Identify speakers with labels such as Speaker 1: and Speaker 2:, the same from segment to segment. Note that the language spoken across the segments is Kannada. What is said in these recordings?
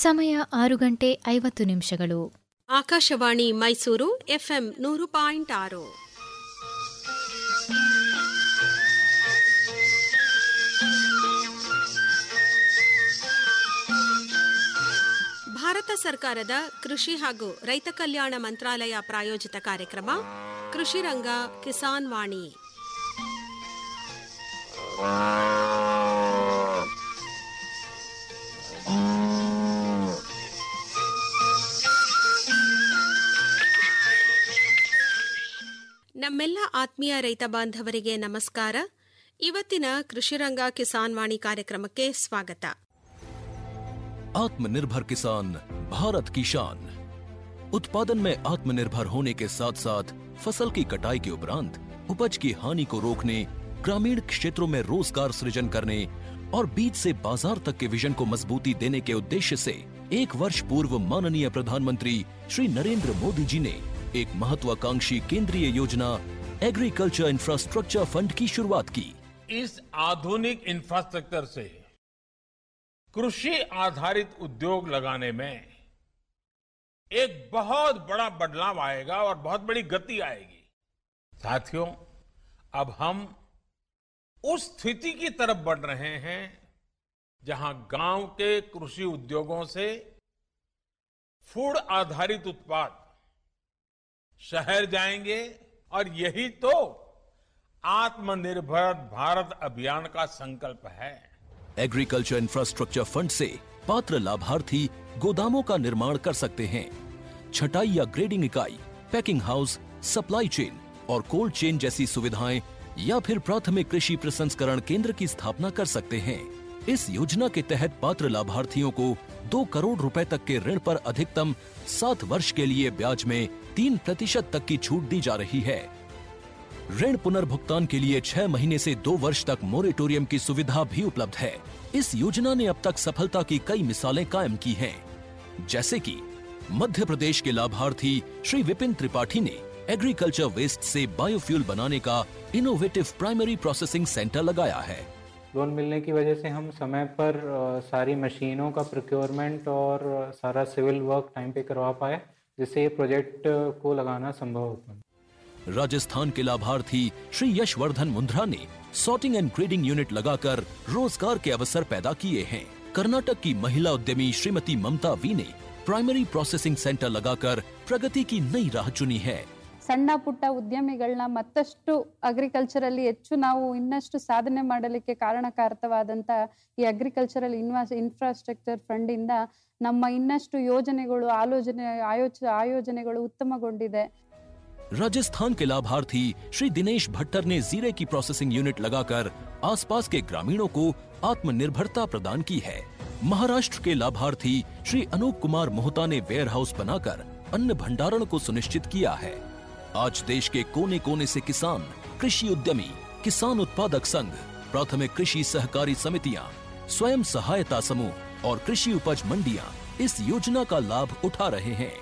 Speaker 1: ಸಮಯ ಆರು ಗಂಟೆ ಐವತ್ತು ನಿಮಿಷಗಳು
Speaker 2: ಆಕಾಶವಾಣಿ ಮೈಸೂರು ಎಫ್ಎಂ ನೂರು ಪಾಯಿಂಟ್ ಆರು ಭಾರತ ಸರ್ಕಾರದ ಕೃಷಿ ಹಾಗೂ ರೈತ ಕಲ್ಯಾಣ ಮಂತ್ರಾಲಯ ಪ್ರಾಯೋಜಿತ ಕಾರ್ಯಕ್ರಮ ಕೃಷಿ ರಂಗ ಕಿಸಾನ್ ವಾಣಿ ನಮ್ಮೆಲ್ಲ ಆತ್ಮೀಯ ರೈತ ಬಾಂಧವರಿಗೆ ನಮಸ್ಕಾರ ಇವತ್ತಿನ ಕೃಷಿರಂಗ ಕಿಸಾನ್ ವಾಣಿ ಕಾರ್ಯಕ್ರಮಕ್ಕೆ ಸ್ವಾಗತ
Speaker 3: आत्मनिर्भर किसान भारत की शान उत्पादन में आत्मनिर्भर होने के साथ साथ फसल की कटाई के उपरांत उपज की हानि को रोकने ग्रामीण क्षेत्रों में रोजगार सृजन करने और बीज से बाजार तक के विजन को मजबूती देने के उद्देश्य से एक वर्ष पूर्व माननीय प्रधानमंत्री श्री नरेंद्र मोदी जी ने एक महत्वाकांक्षी केंद्रीय योजना एग्रीकल्चर इंफ्रास्ट्रक्चर फंड की शुरुआत की
Speaker 4: इस आधुनिक इंफ्रास्ट्रक्चर से कृषि आधारित उद्योग लगाने में एक बहुत बड़ा बदलाव आएगा और बहुत बड़ी गति आएगी साथियों अब हम उस स्थिति की तरफ बढ़ रहे हैं जहां गांव के कृषि उद्योगों से फूड आधारित उत्पाद शहर जाएंगे और यही तो आत्मनिर्भर भारत अभियान का संकल्प है
Speaker 3: एग्रीकल्चर इंफ्रास्ट्रक्चर फंड से पात्र लाभार्थी गोदामों का निर्माण कर सकते हैं छटाई या ग्रेडिंग इकाई पैकिंग हाउस सप्लाई चेन और कोल्ड चेन जैसी सुविधाएं या फिर प्राथमिक कृषि प्रसंस्करण केंद्र की स्थापना कर सकते हैं इस योजना के तहत पात्र लाभार्थियों को दो करोड़ रुपए तक के ऋण पर अधिकतम सात वर्ष के लिए ब्याज में तीन प्रतिशत तक की छूट दी जा रही है ऋण पुनर्भुगतान के लिए छह महीने से दो वर्ष तक मोरेटोरियम की सुविधा भी उपलब्ध है इस योजना ने अब तक सफलता की कई मिसालें कायम की हैं जैसे कि मध्य प्रदेश के लाभार्थी श्री विपिन त्रिपाठी ने एग्रीकल्चर वेस्ट से बायोफ्यूल बनाने का इनोवेटिव प्राइमरी प्रोसेसिंग सेंटर लगाया है
Speaker 5: लोन मिलने की वजह से हम समय पर अ, सारी मशीनों का प्रोक्योरमेंट और अ, सारा सिविल वर्क टाइम पे करवा पाए जिससे ये प्रोजेक्ट अ, को लगाना संभव हो पाया
Speaker 3: राजस्थान के लाभार्थी श्री यशवर्धन मुंद्रा ने सॉर्टिंग एंड ग्रेडिंग यूनिट लगाकर रोजगार के अवसर पैदा किए हैं कर्नाटक की महिला उद्यमी श्रीमती ममता वी ने प्राइमरी प्रोसेसिंग सेंटर लगाकर प्रगति की नई राह चुनी है
Speaker 6: ಸಣ್ಣ ಪುಟ್ಟ ಉದ್ಯಮಿಗಳನ್ನ ಮತ್ತಷ್ಟು ಅಗ್ರಿಕಲ್ಚರಲ್ಲಿ ಹೆಚ್ಚು ನಾವು ಇನ್ನಷ್ಟು ಸಾಧನೆ ಮಾಡಲಿಕ್ಕೆ ಕಾರಣಕಾರಕವಾದಂತ ಈ ಅಗ್ರಿಕಲ್ಚರಲ್ ಇನ್ವಾಸ್ ಇನ್ಫ್ರಾಸ್ಟ್ರಕ್ಚರ್ ಫಂಡ್ ಇಂದ ನಮ್ಮ ಇನ್ನಷ್ಟು ಯೋಜನೆಗಳು ಆಲೋಚನೆ ಆಯೋಚ ಆಯೋಜನೆಗಳು ಉತ್ತಮಗೊಂಡಿದೆ
Speaker 3: राजस्थान के लाभार्थी श्री दिनेश भट्टर ने जीरे की प्रोसेसिंग यूनिट लगाकर आसपास के ग्रामीणों को आत्मनिर्भरता प्रदान की है महाराष्ट्र के लाभार्थी श्री अनूप कुमार मोहता ने वेयर हाउस बनाकर अन्न भंडारण को सुनिश्चित किया है आज देश के कोने कोने से किसान कृषि उद्यमी किसान उत्पादक संघ प्राथमिक कृषि सहकारी समितियां स्वयं सहायता समूह और कृषि उपज मंडियां इस योजना का लाभ उठा रहे हैं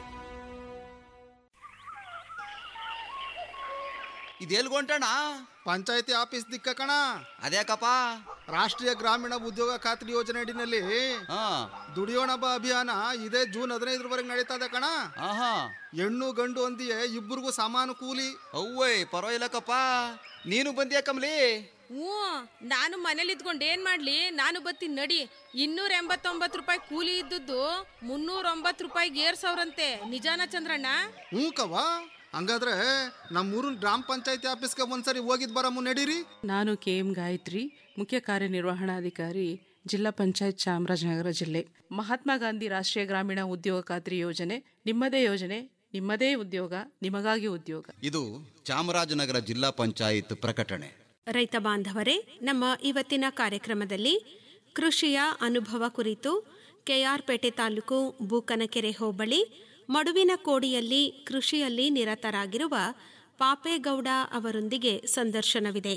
Speaker 7: ಇದೆಲ್ಗೊಂಟಣ
Speaker 8: ಪಂಚಾಯತಿ ಆಫೀಸ್ ದಿಕ್ಕ ಕಣ
Speaker 7: ಅದ್ಯಾಕಪ್ಪ
Speaker 8: ರಾಷ್ಟ್ರೀಯ ಗ್ರಾಮೀಣ ಉದ್ಯೋಗ ಖಾತ್ರಿ ಯೋಜನೆ ಅಡಿನಲ್ಲಿ
Speaker 7: ಹಾ
Speaker 8: ದುಡಿಯೋಣ ಬಾ ಅಭಿಯಾನ ಇದೇ ಜೂನ್ ಹದಿನೈದರವರೆಗೆ ನಡೀತಾ ಇದೆ ಕಣ
Speaker 7: ಆಹಾ
Speaker 8: ಹೆಣ್ಣು ಗಂಡು ಅಂದಿಯೇ ಇಬ್ಬರಿಗೂ ಸಮಾನ ಕೂಲಿ
Speaker 7: ಅವ್ವೇ ಪರವಾಗಿಲ್ಲಕ್ಕಪ್ಪ ನೀನು ಬಂದ್ಯಾ ಕಮಲಿ
Speaker 9: ಹ್ಞೂ ನಾನು ಮನೇಲಿ ಇದ್ಕೊಂಡು ಏನ್ ಮಾಡ್ಲಿ ನಾನು ಬತ್ತೀನಿ ನಡಿ ಇನ್ನೂರ ಎಂಬತ್ತೊಂಬತ್ತು ರೂಪಾಯಿ ಕೂಲಿ ಇದ್ದದ್ದು ಮುನ್ನೂರ ಒಂಬತ್ತು ರೂಪಾಯಿಗೆ ಏರ್ಸವ್ರಂತೆ ನಿಜಾನ ಚಂದ್ರಣ್ಣ
Speaker 8: ಹ್ಞೂ ಕವ ಹಂಗಾದ್ರೆ ನಮ್ಮೂರಿನ ಗ್ರಾಮ ಪಂಚಾಯತಿ ಆಫೀಸ್ಗೆ ಒಂದ್ಸರಿ ಹೋಗಿದ್ ಬರಮ್ಮು ನಡೀರಿ
Speaker 10: ನಾನು ಕೆ ಎಂ ಗಾಯತ್ರಿ ಮುಖ್ಯ ಕಾರ್ಯನಿರ್ವಹಣಾಧಿಕಾರಿ ಜಿಲ್ಲಾ ಪಂಚಾಯತ್ ಚಾಮರಾಜನಗರ ಜಿಲ್ಲೆ ಮಹಾತ್ಮ ಗಾಂಧಿ ರಾಷ್ಟ್ರೀಯ ಗ್ರಾಮೀಣ ಉದ್ಯೋಗ ಖಾತ್ರಿ ಯೋಜನೆ ನಿಮ್ಮದೇ ಯೋಜನೆ ನಿಮ್ಮದೇ ಉದ್ಯೋಗ ನಿಮಗಾಗಿ ಉದ್ಯೋಗ
Speaker 7: ಇದು ಚಾಮರಾಜನಗರ ಜಿಲ್ಲಾ ಪಂಚಾಯತ್ ಪ್ರಕಟಣೆ
Speaker 2: ರೈತ ಬಾಂಧವರೇ ನಮ್ಮ ಇವತ್ತಿನ ಕಾರ್ಯಕ್ರಮದಲ್ಲಿ ಕೃಷಿಯ ಅನುಭವ ಕುರಿತು ಕೆಆರ್ಪೇಟೆ ತಾಲೂಕು ಬೂಕನಕೆರೆ ಹೋಬಳಿ ಮಡುವಿನ ಕೋಡಿಯಲ್ಲಿ ಕೃಷಿಯಲ್ಲಿ ನಿರತರಾಗಿರುವ ಪಾಪೇಗೌಡ ಅವರೊಂದಿಗೆ ಸಂದರ್ಶನವಿದೆ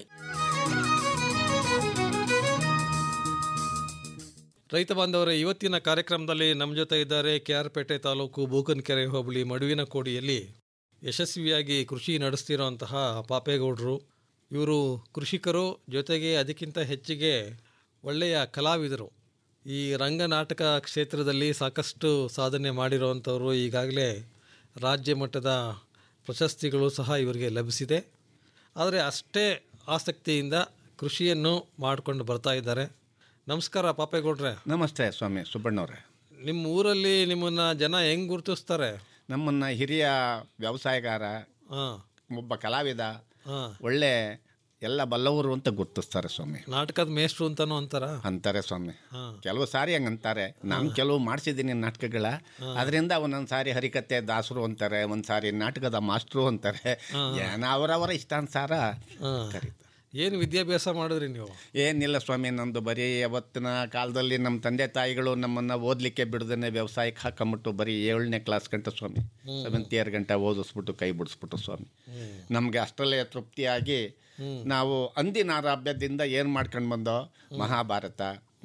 Speaker 11: ರೈತ ಬಾಂಧವರೇ ಇವತ್ತಿನ ಕಾರ್ಯಕ್ರಮದಲ್ಲಿ ನಮ್ಮ ಜೊತೆ ಇದ್ದಾರೆ ಕೆ ಆರ್ ಪೇಟೆ ತಾಲೂಕು ಬೂಕನ್ಕೆರೆ ಹೋಬಳಿ ಮಡುವಿನ ಕೋಡಿಯಲ್ಲಿ ಯಶಸ್ವಿಯಾಗಿ ಕೃಷಿ ನಡೆಸ್ತಿರೋಂತಹ ಪಾಪೇಗೌಡರು ಇವರು ಕೃಷಿಕರು ಜೊತೆಗೆ ಅದಕ್ಕಿಂತ ಹೆಚ್ಚಿಗೆ ಒಳ್ಳೆಯ ಕಲಾವಿದರು ಈ ರಂಗನಾಟಕ ಕ್ಷೇತ್ರದಲ್ಲಿ ಸಾಕಷ್ಟು ಸಾಧನೆ ಮಾಡಿರುವಂಥವರು ಈಗಾಗಲೇ ರಾಜ್ಯ ಮಟ್ಟದ ಪ್ರಶಸ್ತಿಗಳು ಸಹ ಇವರಿಗೆ ಲಭಿಸಿದೆ ಆದರೆ ಅಷ್ಟೇ ಆಸಕ್ತಿಯಿಂದ ಕೃಷಿಯನ್ನು ಮಾಡಿಕೊಂಡು ಬರ್ತಾ ಇದ್ದಾರೆ ನಮಸ್ಕಾರ ಪಾಪೇಗೌಡ್ರೆ
Speaker 12: ನಮಸ್ತೆ ಸ್ವಾಮಿ ಸುಬ್ಬಣ್ಣವ್ರೆ
Speaker 11: ನಿಮ್ಮ ಊರಲ್ಲಿ ನಿಮ್ಮನ್ನು ಜನ ಹೆಂಗೆ ಗುರುತಿಸ್ತಾರೆ
Speaker 12: ನಮ್ಮನ್ನು ಹಿರಿಯ ವ್ಯವಸಾಯಗಾರ
Speaker 11: ಹಾಂ
Speaker 12: ಒಬ್ಬ ಕಲಾವಿದ
Speaker 11: ಹಾಂ
Speaker 12: ಒಳ್ಳೆ ಎಲ್ಲ ಬಲ್ಲವರು ಅಂತ ಗುರ್ತಿಸ್ತಾರೆ ಸ್ವಾಮಿ
Speaker 11: ನಾಟಕದ ಮೇಷ್ಟ್ರು ಅಂತನೂ ಅಂತಾರ
Speaker 12: ಅಂತಾರೆ ಸ್ವಾಮಿ
Speaker 11: ಹಾಂ
Speaker 12: ಕೆಲವು ಸಾರಿ ಹಂಗೆ ಅಂತಾರೆ ನಾನು ಕೆಲವು ಮಾಡಿಸಿದ್ದೀನಿ ನಾಟಕಗಳ ಅದರಿಂದ ಒಂದೊಂದು ಸಾರಿ ಹರಿಕತೆ ದಾಸರು ಅಂತಾರೆ ಒಂದು ಸಾರಿ ನಾಟಕದ ಮಾಸ್ಟ್ರು ಅಂತಾರೆ ಏನೋ ಅವರವರ ಇಷ್ಟಾನುಸಾರ ಕರೀತಾರೆ
Speaker 11: ಏನು ವಿದ್ಯಾಭ್ಯಾಸ ಮಾಡಿದ್ರಿ ನೀವು
Speaker 12: ಏನಿಲ್ಲ ಸ್ವಾಮಿ ನಮ್ಮದು ಬರೀ ಅವತ್ತಿನ ಕಾಲದಲ್ಲಿ ನಮ್ಮ ತಂದೆ ತಾಯಿಗಳು ನಮ್ಮನ್ನು ಓದಲಿಕ್ಕೆ ಬಿಡದೇ ವ್ಯವಸಾಯಕ್ಕೆ ಹಾಕೊಂಬಿಟ್ಟು ಬರೀ ಏಳನೇ ಕ್ಲಾಸ್ ಗಂಟೆ ಸ್ವಾಮಿ ಸೆವೆಂತ್ ಇಯರ್ ಗಂಟೆ ಓದಿಸ್ಬಿಟ್ಟು ಕೈ ಬಿಡಿಸ್ಬಿಟ್ಟು ಸ್ವಾಮಿ ನಮಗೆ ಅಷ್ಟರಲ್ಲೇ ತೃಪ್ತಿಯಾಗಿ ನಾವು ಅಂದಿನ ಆರಾಭ್ಯದಿಂದ ಏನು ಮಾಡ್ಕೊಂಡು ಬಂದೋ ಮಹಾಭಾರತ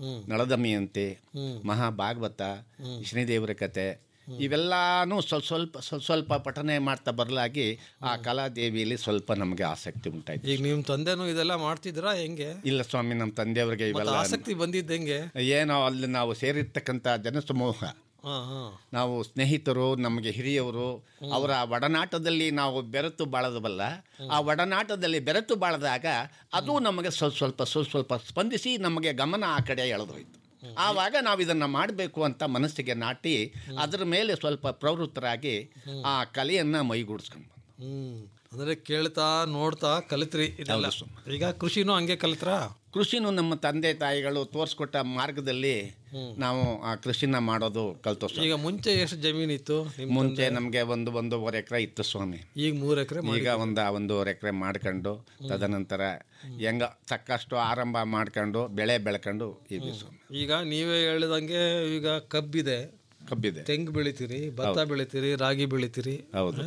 Speaker 12: ನಳದಮಯಂತಿ ಮಹಾಭಾಗವತ ಶ್ರೀದೇವರ ಕತೆ ಇವೆಲ್ಲಾನು ಸ್ವಲ್ಪ ಸ್ವಲ್ಪ ಸ್ವಲ್ಪ ಸ್ವಲ್ಪ ಪಠನೆ ಮಾಡ್ತಾ ಬರಲಾಗಿ ಆ ಕಲಾದೇವಿಯಲ್ಲಿ ಸ್ವಲ್ಪ ನಮಗೆ ಆಸಕ್ತಿ ಉಂಟಾಯ್ತು
Speaker 11: ಈಗ ನಿಮ್ಮ ತಂದೆನೂ ಇದೆಲ್ಲ ಮಾಡ್ತಿದ್ರಾ ಹೆಂಗೆ
Speaker 12: ಇಲ್ಲ ಸ್ವಾಮಿ ನಮ್ಮ ತಂದೆಯವರಿಗೆ
Speaker 11: ಮತ್ತೆ
Speaker 12: ಇವೆಲ್ಲ
Speaker 11: ಆಸಕ್ತಿ ಬಂದಿದ್ದು ಹೆಂಗೆ
Speaker 12: ಏನೋ ಅಲ್ಲಿ ನಾವು ಸೇರಿರ್ತಕ್ಕಂಥ ಜನಸಮೂಹ
Speaker 11: ಹಾಂ ಹಾಂ
Speaker 12: ನಾವು ಸ್ನೇಹಿತರು ನಮಗೆ ಹಿರಿಯವರು ಅವರ ಒಡನಾಟದಲ್ಲಿ ನಾವು ಬೆರೆತು ಬಾಳದವಲ್ಲ ಆ ಒಡನಾಟದಲ್ಲಿ ಬೆರೆತು ಬಾಳದಾಗ ಅದು ನಮಗೆ ಸ್ವಲ್ಪ ಸ್ವಲ್ಪ ಸ್ವಲ್ಪ ಸ್ವಲ್ಪ ಸ್ಪಂದಿಸಿ ನಮಗೆ ಗಮನ ಆ ಕಡೆ ಎಳೆದೋಯ್ತು ಆವಾಗ ನಾವು ಇದನ್ನು ಮಾಡಬೇಕು ಅಂತ ಮನಸ್ಸಿಗೆ ನಾಟಿ ಅದರ ಮೇಲೆ ಸ್ವಲ್ಪ ಪ್ರವೃತ್ತರಾಗಿ ಆ ಕಲೆಯನ್ನು ಮೈಗೂಡಿಸ್ಕೊಂಡು ಬಂದ್ವಿ.
Speaker 11: ಹ್ಮ್ ಅಂದ್ರೆ ಕೇಳ್ತಾ ನೋಡ್ತಾ ಕಲಿತ್ರಿ ಇದೆಲ್ಲ ಈಗ ಕೃಷಿನೂ ಹಂಗೆ ಕಲಿತ್ರಾ
Speaker 12: ಕೃಷಿನೂ ನಮ್ಮ ತಂದೆ ತಾಯಿಗಳು ತೋರಿಸ್ಕೊಟ್ಟ ಮಾರ್ಗದಲ್ಲಿ ನಾವು ಆ ಕೃಷಿನ ಮಾಡೋದು ಕಲ್ತೋ ಸ್ವಾಮಿ.
Speaker 11: ಈಗ ಮುಂಚೆ ಎಷ್ಟು ಜಮೀನಿತ್ತು ನಿಮ್
Speaker 12: ಮುಂಚೆ ನಮಗೆ ಒಂದು ಒಂದೂವರೆ ಎಕರೆ ಇತ್ತು ಸ್ವಾಮಿ
Speaker 11: ಈಗ ಮೂರು ಎಕರೆ
Speaker 12: ಈಗ ಒಂದು ಒಂದೂವರೆ ಎಕರೆ ಮಾಡ್ಕೊಂಡು ತದನಂತರ ಹೆಂಗ ತಕ್ಕಷ್ಟು ಆರಂಭ ಮಾಡ್ಕೊಂಡು ಬೆಳೆ ಬೆಳ್ಕೊಂಡು ಇದ್ವಿ ಸ್ವಾಮಿ
Speaker 11: ಈಗ ನೀವೇ ಹೇಳಿದಂಗೆ ಈಗ ಕಬ್ಬಿದೆ
Speaker 12: ಕಬ್ಬಿದೆ
Speaker 11: ತೆಂಗು ಬೆಳಿತೀರಿ ಭತ್ತ ಬೆಳಿತೀರಿ ರಾಗಿ ಬೆಳಿತೀರಿ
Speaker 12: ಹೌದು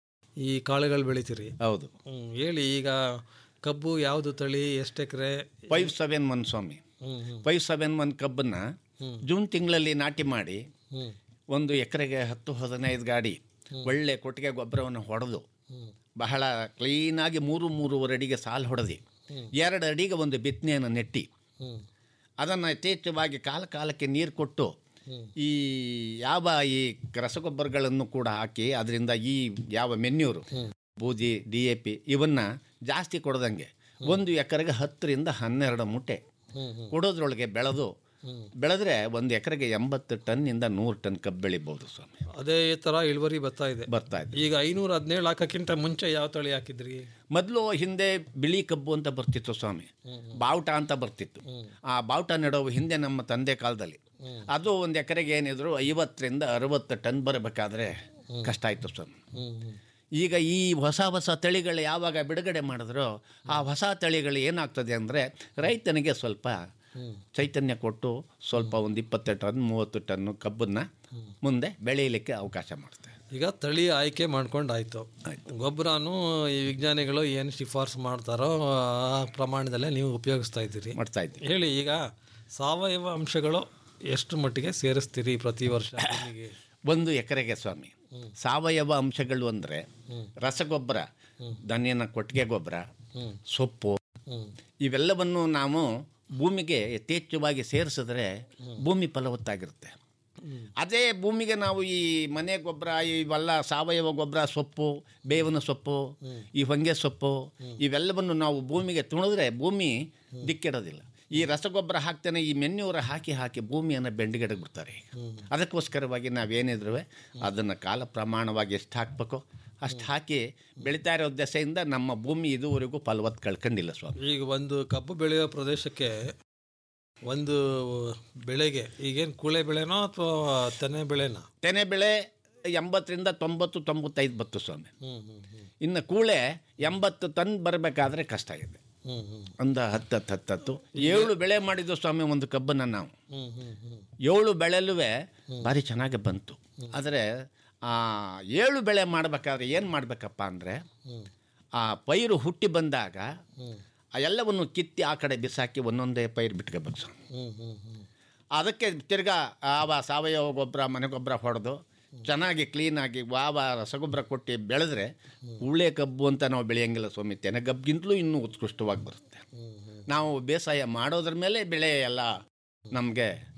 Speaker 11: ಈ ಕಾಳುಗಳು ಬೆಳಿತೀರಿ
Speaker 12: ಹೌದು
Speaker 11: ಹ್ಮ್ ಹೇಳಿ ಈಗ ಕಬ್ಬು ಯಾವುದು ತಳಿ ಎಷ್ಟು ಎಕರೆ
Speaker 12: ಫೈವ್ ಸೆವೆನ್ ಒನ್ ಸ್ವಾಮಿ
Speaker 11: hmm hmm
Speaker 12: five seven one ಕಬ್ಬನ್ನ ಜೂನ್ ತಿಂಗಳಲ್ಲಿ ನಾಟಿ ಮಾಡಿ
Speaker 11: ಹ್ಮ್
Speaker 12: ಒಂದು ಎಕರೆಗೆ ಹತ್ತು ಹದಿನೈದು ಗಾಡಿ ಒಳ್ಳೆ ಕೊಟ್ಟಿಗೆ ಗೊಬ್ಬರವನ್ನು ಹೊಡೆದು ಬಹಳ ಕ್ಲೀನಾಗಿ ಮೂರು ಮೂರುವರೆ ಅಡಿಗೆ ಸಾಲು ಹೊಡೆದು ಎರಡು ಅಡಿಗೆ ಒಂದು ಬಿತ್ತನೆಯನ್ನು ನೆಟ್ಟಿ
Speaker 11: ಹ್ಮ್
Speaker 12: ಅದನ್ನು ಯಥೇಚ್ಛವಾಗಿ ಕಾಲ ಕಾಲಕ್ಕೆ ನೀರು ಕೊಟ್ಟು ಈ ಯಾವ ಈ ರಸಗೊಬ್ಬರಗಳನ್ನು ಕೂಡ ಹಾಕಿ ಅದರಿಂದ ಈ ಯಾವ ಮೆನ್ಯೂರು ಬೂದಿ ಡಿ ಎ ಪಿ ಇವನ್ನ ಜಾಸ್ತಿ ಕೊಡದಂಗೆ ಒಂದು ಎಕರೆಗೆ ಹತ್ತರಿಂದ ಹನ್ನೆರಡು ಮುಟ್ಟೆ ಕೊಡೋದ್ರೊಳಗೆ ಬೆಳೆದು ಬೆಳೆದ್ರೆ ಒಂದು ಎಕರೆಗೆ ಎಂಬತ್ತು ಟನ್ನಿಂದ ನೂರು ಟನ್ ಕಬ್ಬು ಬೆಳಿಬೋದು ಸ್ವಾಮಿ
Speaker 11: ಅದೇ ತರ ಇಳುವರಿ ಬರ್ತಾ ಇದೆ
Speaker 12: ಬರ್ತಾ ಇದೆ
Speaker 11: ಈಗ ಐನೂರ ಹದಿನೇಳು ಹಾಕಕ್ಕಿಂತ ಮುಂಚೆ ಯಾವ ತಳಿ ಹಾಕಿದ್ರಿ
Speaker 12: ಮೊದಲು ಹಿಂದೆ ಬಿಳಿ ಕಬ್ಬು ಅಂತ ಬರ್ತಿತ್ತು ಸ್ವಾಮಿ ಬಾವುಟ ಅಂತ ಬರ್ತಿತ್ತು ಆ ಬಾವುಟ ನೆಡೋವು ಹಿಂದೆ ನಮ್ಮ ತಂದೆ ಕಾಲದಲ್ಲಿ ಅದು ಒಂದು ಎಕರೆಗೆ ಏನಿದ್ರು ಐವತ್ತರಿಂದ ಅರವತ್ತು ಟನ್ ಬರಬೇಕಾದ್ರೆ ಕಷ್ಟ ಆಯಿತು ಸ್ವಾಮಿ ಈಗ ಈ ಹೊಸ ಹೊಸ ತಳಿಗಳು ಯಾವಾಗ ಬಿಡುಗಡೆ ಮಾಡಿದ್ರೋ ಆ ಹೊಸ ತಳಿಗಳು ಏನಾಗ್ತದೆ ಅಂದರೆ ರೈತನಿಗೆ ಸ್ವಲ್ಪ ಚೈತನ್ಯ ಕೊಟ್ಟು ಸ್ವಲ್ಪ ಒಂದು ಇಪ್ಪತ್ತು ಟನ್ ಮೂವತ್ತು ಟನ್ನು ಕಬ್ಬನ್ನು ಮುಂದೆ ಬೆಳೆಯಲಿಕ್ಕೆ ಅವಕಾಶ ಮಾಡ್ತಾರೆ
Speaker 11: ಈಗ ತಳಿ ಆಯ್ಕೆ ಮಾಡ್ಕೊಂಡಾಯ್ತು ಗೊಬ್ಬರನು ಈ ವಿಜ್ಞಾನಿಗಳು ಏನು ಶಿಫಾರಸು ಮಾಡ್ತಾರೋ ಆ ಪ್ರಮಾಣದಲ್ಲೇ ನೀವು ಉಪಯೋಗಿಸ್ತಾ ಇದ್ದೀರಿ
Speaker 12: ಮಾಡ್ತಾ ಇದ್ದೀವಿ
Speaker 11: ಹೇಳಿ ಈಗ ಸಾವಯವ ಅಂಶಗಳು ಎಷ್ಟು ಮಟ್ಟಿಗೆ ಸೇರಿಸ್ತೀರಿ ಪ್ರತಿ ವರ್ಷ ಭೂಮಿಗೆ?
Speaker 12: ಒಂದು ಎಕರೆಗೆ ಸ್ವಾಮಿ ಸಾವಯವ ಅಂಶಗಳು ಅಂದರೆ ರಸಗೊಬ್ಬರ ದನಿಯನ ಕೊಟ್ಟಿಗೆ ಗೊಬ್ಬರ ಸೊಪ್ಪು ಇವೆಲ್ಲವನ್ನು ನಾವು ಭೂಮಿಗೆ ಯಥೇಚ್ಛವಾಗಿ ಸೇರಿಸಿದ್ರೆ ಭೂಮಿ ಫಲವತ್ತಾಗಿರುತ್ತೆ ಅದೇ ಭೂಮಿಗೆ ನಾವು ಈ ಮನೆ ಗೊಬ್ಬರ ಇವೆಲ್ಲ ಸಾವಯವ ಗೊಬ್ಬರ ಸೊಪ್ಪು ಬೇವಿನ ಸೊಪ್ಪು ಈ ಹೊಂಗೆ ಸೊಪ್ಪು ಇವೆಲ್ಲವನ್ನು ನಾವು ಭೂಮಿಗೆ ತುಣಿದ್ರೆ ಭೂಮಿ ದಿಕ್ಕಿಡೋದಿಲ್ಲ ಈ ರಸಗೊಬ್ಬರ ಹಾಕ್ತಾನೆ ಈ ಮೆನ್ಯೂರ ಹಾಕಿ ಹಾಕಿ ಭೂಮಿಯನ್ನು ಬೆಂಡಿಗೆಡಗೆ ಬಿಡ್ತಾರೆ ಅದಕ್ಕೋಸ್ಕರವಾಗಿ ನಾವೇನಿದ್ರು ಅದನ್ನು ಕಾಲ ಪ್ರಮಾಣವಾಗಿ ಎಷ್ಟು ಹಾಕಬೇಕು ಅಷ್ಟು ಹಾಕಿ ಬೆಳೀತಾ ಇರೋ ದೆಸೆಯಿಂದ ನಮ್ಮ ಭೂಮಿ ಇದುವರೆಗೂ ಫಲವತ್ತು ಕಳ್ಕೊಂಡಿಲ್ಲ ಸ್ವಾಮಿ
Speaker 11: ಈಗ ಒಂದು ಕಬ್ಬು ಬೆಳೆಯೋ ಪ್ರದೇಶಕ್ಕೆ ಒಂದು ಬೆಳೆಗೆ ಈಗೇನು ಕೂಳೆ ಬೆಳೆನೋ ಅಥವಾ ತೆನೆ ಬೆಳೆನೋ
Speaker 12: ತೆನೆ ಬೆಳೆ ಎಂಬತ್ತರಿಂದ ತೊಂಬತ್ತು ತೊಂಬತ್ತೈದು ಬತ್ತು ಸ್ವಾಮಿ
Speaker 11: ಹ್ಮ್ ಹ್ಮ್ ಹ್ಮ್
Speaker 12: ಇನ್ನು ಕೂಳೆ ಎಂಬತ್ತು ಟನ್ ಬರಬೇಕಾದ್ರೆ ಕಷ್ಟ ಇದೆ
Speaker 11: ಹ್ಮ್ ಹ್ಮ್
Speaker 12: ಒಂದು ಹತ್ತು ಹತ್ತು ಹತ್ತು ಹತ್ತು ಏಳು ಬೆಳೆ ಮಾಡಿದ್ದು ಸ್ವಾಮಿ ಒಂದು ಕಬ್ಬನ್ನು ನಾವು
Speaker 11: ಹ್ಮ್ ಹ್ಮ್ ಹ್ಮ್
Speaker 12: ಏಳು ಬೆಳೆಲೂ ಭಾರಿ ಚೆನ್ನಾಗಿ ಬಂತು ಆದರೆ ಆ ಏಳು ಬೆಳೆ ಮಾಡಬೇಕಾದ್ರೆ ಏನು ಮಾಡಬೇಕಪ್ಪ ಅಂದರೆ ಆ ಪೈರು ಹುಟ್ಟಿ ಬಂದಾಗ ಆ ಎಲ್ಲವನ್ನು ಕಿತ್ತಿ ಆ ಕಡೆ ಬಿಸಾಕಿ ಒಂದೊಂದೇ ಪೈರು ಬಿಟ್ಕೋಬೇಕು ಸ್ವಾಮಿ
Speaker 11: ಹ್ಮ್ ಹ್ಮ್ ಹ್ಮ್
Speaker 12: ಅದಕ್ಕೆ ತಿರ್ಗಾ ಆವ ಸಾವಯವ ಗೊಬ್ಬರ ಮನೆ ಗೊಬ್ಬರ ಹೊಡೆದು ಚೆನ್ನಾಗಿ ಕ್ಲೀನಾಗಿ ವಾವ ರಸಗೊಬ್ಬರ ಕೊಟ್ಟು ಬೆಳೆದ್ರೆ ಉಳ್ಳೆ ಕಬ್ಬು ಅಂತ ನಾವು ಬೆಳೆಯಂಗಿಲ್ಲ ಸ್ವಾಮಿ ತೆನೆ ಕಬ್ಬಿಗಿಂತಲೂ ಇನ್ನೂ ಉತ್ಕೃಷ್ಟವಾಗಿ ಬರುತ್ತೆ ನಾವು ಬೇಸಾಯ ಮಾಡೋದ್ರ ಮೇಲೆ ಬೆಳೆ ಎಲ್ಲ ನಮಗೆ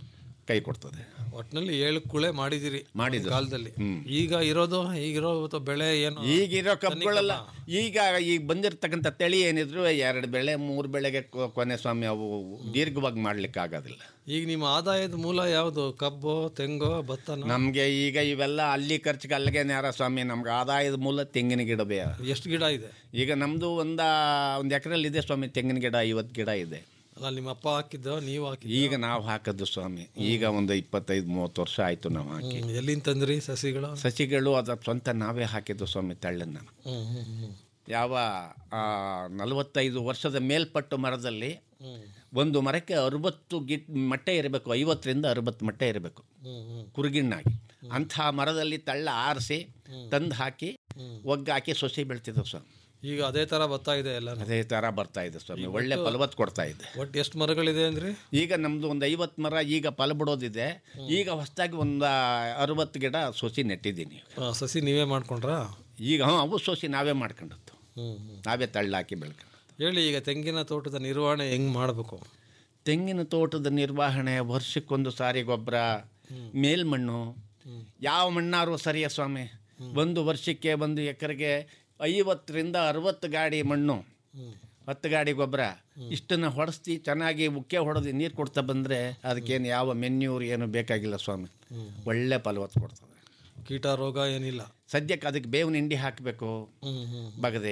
Speaker 12: ಕೈ ಕೊಡ್ತದೆ
Speaker 11: ಒಟ್ಟಿನಲ್ಲಿ ಏಳು ಕುಳೆ ಮಾಡಿದಿರಿ
Speaker 12: ಮಾಡಿದ್ದು.
Speaker 11: ಕಾಲದಲ್ಲಿ
Speaker 12: ಹ್ಮ್.
Speaker 11: ಈಗ ಇರೋದು ಈಗಿರೋ ಬೆಳೆ ಏನು
Speaker 12: ಈಗಿರೋ ಕಬ್ಬುಗಳೆಲ್ಲ ಈಗ ಈಗ ಬಂದಿರತಕ್ಕಂಥ ತಳಿ ಏನಿದ್ರು ಎರಡು ಬೆಳೆ ಮೂರು ಬೆಳೆಗೆ ಕೊ- ಕೊನೆ ಸ್ವಾಮಿ ಅವು ದೀರ್ಘವಾಗಿ ಮಾಡ್ಲಿಕ್ಕೆ ಆಗೋದಿಲ್ಲ
Speaker 11: ಈಗ ನಿಮ್ಮ ಆದಾಯದ ಮೂಲ ಯಾವುದು ಕಬ್ಬು ತೆಂಗು ಭತ್ತನ
Speaker 12: ನಮಗೆ ಈಗ ಇವೆಲ್ಲ ಅಲ್ಲಿ ಖರ್ಚಿಗೆ ಅಲ್ಲಿಗೆ ನೇರ ಸ್ವಾಮಿ ನಮ್ಗೆ ಆದಾಯದ ಮೂಲ ತೆಂಗಿನ ಗಿಡ ಬೇ
Speaker 11: ಎಷ್ಟು ಗಿಡ ಇದೆ
Speaker 12: ಈಗ ನಮ್ಮದು ಒಂದ ಒಂದು ಎಕರೆಲ್ಲಿ ಇದೆ ಸ್ವಾಮಿ ತೆಂಗಿನ ಗಿಡ ಐವತ್ತು ಗಿಡ ಇದೆ
Speaker 11: ಅಲ್ಲ ನಿಮ್ಮ ಅಪ್ಪ ಹಾಕಿದ್ದು ನೀವು ಹಾಕಿದ್ದು
Speaker 12: ಈಗ ನಾವು ಹಾಕದ್ದು ಸ್ವಾಮಿ ಈಗ ಒಂದು ಇಪ್ಪತ್ತೈದು ಮೂವತ್ತು ವರ್ಷ ಆಯಿತು ನಾವು ಹಾಕಿ
Speaker 11: ಹ್ಮ್. ಎಲ್ಲಿಂದ ತಂದ್ರಿ ಸಸಿಗಳು
Speaker 12: ಸಸಿಗಳು ಅದರ ಸ್ವಂತ ನಾವೇ ಹಾಕಿದ್ದು ಸ್ವಾಮಿ ತಳ್ಳನ್ನು
Speaker 11: ಹ್ಮ್ ಹ್ಮ್ ಹ್ಮ್
Speaker 12: ಯಾವ ಆ, ನಲವತ್ತೈದು ವರ್ಷದ ಮೇಲ್ಪಟ್ಟು ಮರದಲ್ಲಿ ಒಂದು ಮರಕ್ಕೆ ಅರುವತ್ತು ಗಿಟ್ ಮಟ್ಟೆ ಇರಬೇಕು ಐವತ್ತರಿಂದ ಅರುವತ್ತು ಮಟ್ಟೆ ಇರಬೇಕು
Speaker 11: ಹ್ಮ್ ಹ್ಮ್
Speaker 12: ಕುರುಗಿಣ್ಣಾಗಿ ಅಂಥ ಮರದಲ್ಲಿ ತಳ್ಳ ಆರಿಸಿ ತಂದು ಹಾಕಿ ಒಗ್ಗ ಹಾಕಿ ಸೊಸೆ ಬೆಳ್ತಿದ್ದವು ಸ್ವಾಮಿ
Speaker 11: ಈಗ ಅದೇ ತರ ಬರ್ತಾ ಇದೆ ಎಲ್ಲ
Speaker 12: ಅದೇ ಥರ ಬರ್ತಾ ಇದೆ ಸ್ವಾಮಿ ಒಳ್ಳೆ ಫಲವತ್ತು ಕೊಡ್ತಾ ಇದೆ
Speaker 11: ಒಟ್ಟು ಎಷ್ಟು ಮರಗಳಿದೆ ಅಂದ್ರಿ
Speaker 12: ಈಗ ನಮ್ಮದು ಒಂದು ಐವತ್ತು ಮರ ಈಗ ಫಲ ಬಿಡೋದಿದೆ ಈಗ ಹೊಸದಾಗಿ ಒಂದು ಅರುವತ್ತು ಗಿಡ ಸೊಸಿ ನೆಟ್ಟಿದ್ದೀನಿ
Speaker 11: ಆ, ಸಸಿ ನೀವೇ ಮಾಡ್ಕೊಂಡ್ರಾ
Speaker 12: ಈಗ ಹ್ಞೂ ಅವು ಸೊಸಿ ನಾವೇ ಮಾಡ್ಕೊಂಡದ್ದು
Speaker 11: ಹ್ಮ್ ಹ್ಮ್
Speaker 12: ನಾವೇ ತಳ್ಳಾಕಿ ಬೆಳ್ಕೊಂಡು
Speaker 11: ಹೇಳಿ ಈಗ ತೆಂಗಿನ ತೋಟದ ನಿರ್ವಹಣೆ ಹೆಂಗ್ ಮಾಡಬೇಕು
Speaker 12: ತೆಂಗಿನ ತೋಟದ ನಿರ್ವಹಣೆ ವರ್ಷಕ್ಕೊಂದು ಸಾರಿ ಗೊಬ್ಬರ ಮೇಲ್ಮಣ್ಣು ಯಾವ ಮಣ್ಣಾರು ಸರಿಯ ಸ್ವಾಮಿ ಒಂದು ವರ್ಷಕ್ಕೆ ಒಂದು ಎಕರೆಗೆ ಐವತ್ತರಿಂದ ಅರವತ್ತು ಗಾಡಿ ಮಣ್ಣು ಹತ್ತು ಗಾಡಿ ಗೊಬ್ಬರ ಇಷ್ಟನ್ನು ಹೊಡೆಸ್ತಿ ಚೆನ್ನಾಗಿ ಉಕ್ಕೆ ಹೊಡೆದು ನೀರು ಕೊಡ್ತಾ ಬಂದರೆ ಅದಕ್ಕೇನು ಯಾವ ಮೆನ್ಯೂರ್ ಏನು ಬೇಕಾಗಿಲ್ಲ ಸ್ವಾಮಿ ಒಳ್ಳೆ ಫಲವತ್ತು ಕೊಡ್ತದೆ
Speaker 11: ಕೀಟ ರೋಗ ಏನಿಲ್ಲ
Speaker 12: ಸದ್ಯಕ್ಕೆ ಅದಕ್ಕೆ ಬೇವಿನ ಹಿಂಡಿ ಹಾಕಬೇಕು
Speaker 11: ಹ್ಮ್ ಹ್ಮ್
Speaker 12: ಬಗದೆ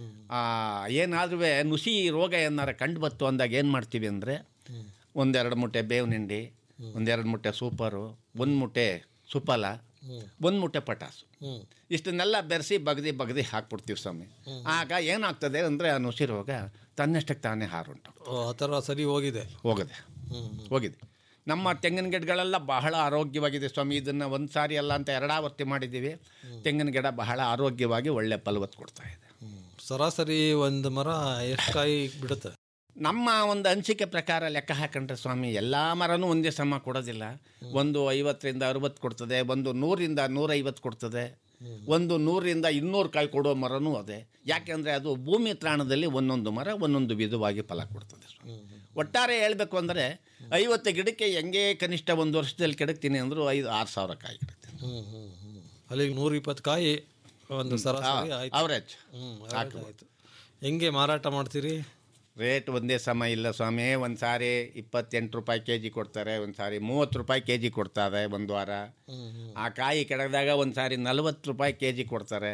Speaker 12: ಏನಾದ್ರೂ ನುಸಿ ರೋಗ ಏನಾರ ಕಂಡು ಬತ್ತು ಅಂದಾಗ ಏನು ಮಾಡ್ತೀವಿ ಅಂದರೆ ಒಂದೆರಡು ಮುಟ್ಟೆ ಬೇವಿನ ಹಿಂಡಿ ಒಂದೆರಡು ಮುಟ್ಟೆ ಸೂಪರು ಒಂದು ಮುಟ್ಟೆ ಸುಫಲ ಒಂದು ಮುಟ್ಟೆ ಪಟಾಸು
Speaker 11: ಹ್ಮ್
Speaker 12: ಇಷ್ಟನ್ನೆಲ್ಲ ಬೆರೆಸಿ ಬಗದಿ ಬಗದಿ ಹಾಕ್ಬಿಡ್ತೀವಿ ಸ್ವಾಮಿ ಆಗ ಏನಾಗ್ತದೆ ಅಂದರೆ ಆ ನುಸಿ ರೋಗ ತನ್ನಷ್ಟಕ್ಕೆ ತಾನೇ ಹಾರುಂಟು
Speaker 11: ಓ, ಆ ಥರ ಸರಿ ಹೋಗಿದೆ
Speaker 12: ಹೋಗದೆ ಹೋಗಿದೆ ನಮ್ಮ ತೆಂಗಿನ ಗಿಡಗಳೆಲ್ಲ ಬಹಳ ಆರೋಗ್ಯವಾಗಿದೆ ಸ್ವಾಮಿ ಇದನ್ನು ಒಂದು ಸಾರಿ ಅಲ್ಲ ಅಂತ ಎರಡಾವರ್ತಿ ಮಾಡಿದ್ದೀವಿ ತೆಂಗಿನ ಗಿಡ ಬಹಳ ಆರೋಗ್ಯವಾಗಿ ಒಳ್ಳೆ ಫಲವತ್ತು ಕೊಡ್ತಾ ಇದೆ
Speaker 11: ಸರಾಸರಿ ಒಂದು ಮರ ಎಷ್ಟು ಕಾಯಿ ಬಿಡುತ್ತೆ
Speaker 12: ನಮ್ಮ ಒಂದು ಅನಿಸಿಕೆ ಪ್ರಕಾರ ಲೆಕ್ಕ ಹಾಕೊಂಡ್ರೆ ಸ್ವಾಮಿ ಎಲ್ಲ ಮರನೂ ಒಂದೇ ಸಮ ಕೊಡೋದಿಲ್ಲ ಒಂದು ಐವತ್ತರಿಂದ ಅರುವತ್ತು ಕೊಡ್ತದೆ ಒಂದು ನೂರಿಂದ ನೂರೈವತ್ತು ಕೊಡ್ತದೆ ಒಂದು ನೂರರಿಂದ ಇನ್ನೂರು ಕಾಯಿ ಕೊಡೋ ಮರನೂ ಅದೇ ಯಾಕೆಂದರೆ ಅದು ಭೂಮಿ ತ್ರಾಣದಲ್ಲಿ ಒಂದೊಂದು ಮರ ಒಂದೊಂದು ವಿಧವಾಗಿ ಫಲ ಕೊಡ್ತದೆ ಸ್ವಾಮಿ. ಒಟ್ಟಾರೆ ಹೇಳಬೇಕು ಅಂದರೆ ಐವತ್ತು ಗಿಡಕ್ಕೆ ಹೆಂಗೆ ಕನಿಷ್ಠ ಒಂದು ವರ್ಷದಲ್ಲಿ ಕೆಡಕ್ತೀನಿ ಅಂದರೂ ಐದು ಆರು ಸಾವಿರ ಕಾಯಿ ಗಿಡುತ್ತೆ
Speaker 11: ಹ್ಮ್ ಹ್ಮ್ ಹ್ಮ್ ಅಲ್ಲಿಗೆ ನೂರ ಇಪ್ಪತ್ತು ಕಾಯಿ ಒಂದು ಸರಾಸರಿ
Speaker 12: ಆ,
Speaker 11: ಆಯ್ತು
Speaker 12: average.
Speaker 11: ಹ್ಮ್
Speaker 12: ಸಾಕು.
Speaker 11: average ಆಯ್ತು ಹೆಂಗೆ ಮಾರಾಟ ಮಾಡ್ತೀರಿ
Speaker 12: ರೇಟ್ ಒಂದೇ ಸಮ ಇಲ್ಲ ಸ್ವಾಮಿ ಒಂದು ಸಾರಿ ಇಪ್ಪತ್ತೆಂಟು ರೂಪಾಯಿ ಕೆ ಜಿ ಕೊಡ್ತಾರೆ ಒಂದು ಸಾರಿ ಮೂವತ್ತು ರೂಪಾಯಿ ಕೆ ಜಿ ಕೊಡ್ತಾರೆ ಒಂದು ವಾರ ಆ ಕಾಯಿ ಕೆಡದಾಗ ಒಂದು ಸಾರಿ ನಲ್ವತ್ತು ರೂಪಾಯಿ ಕೆ ಜಿ ಕೊಡ್ತಾರೆ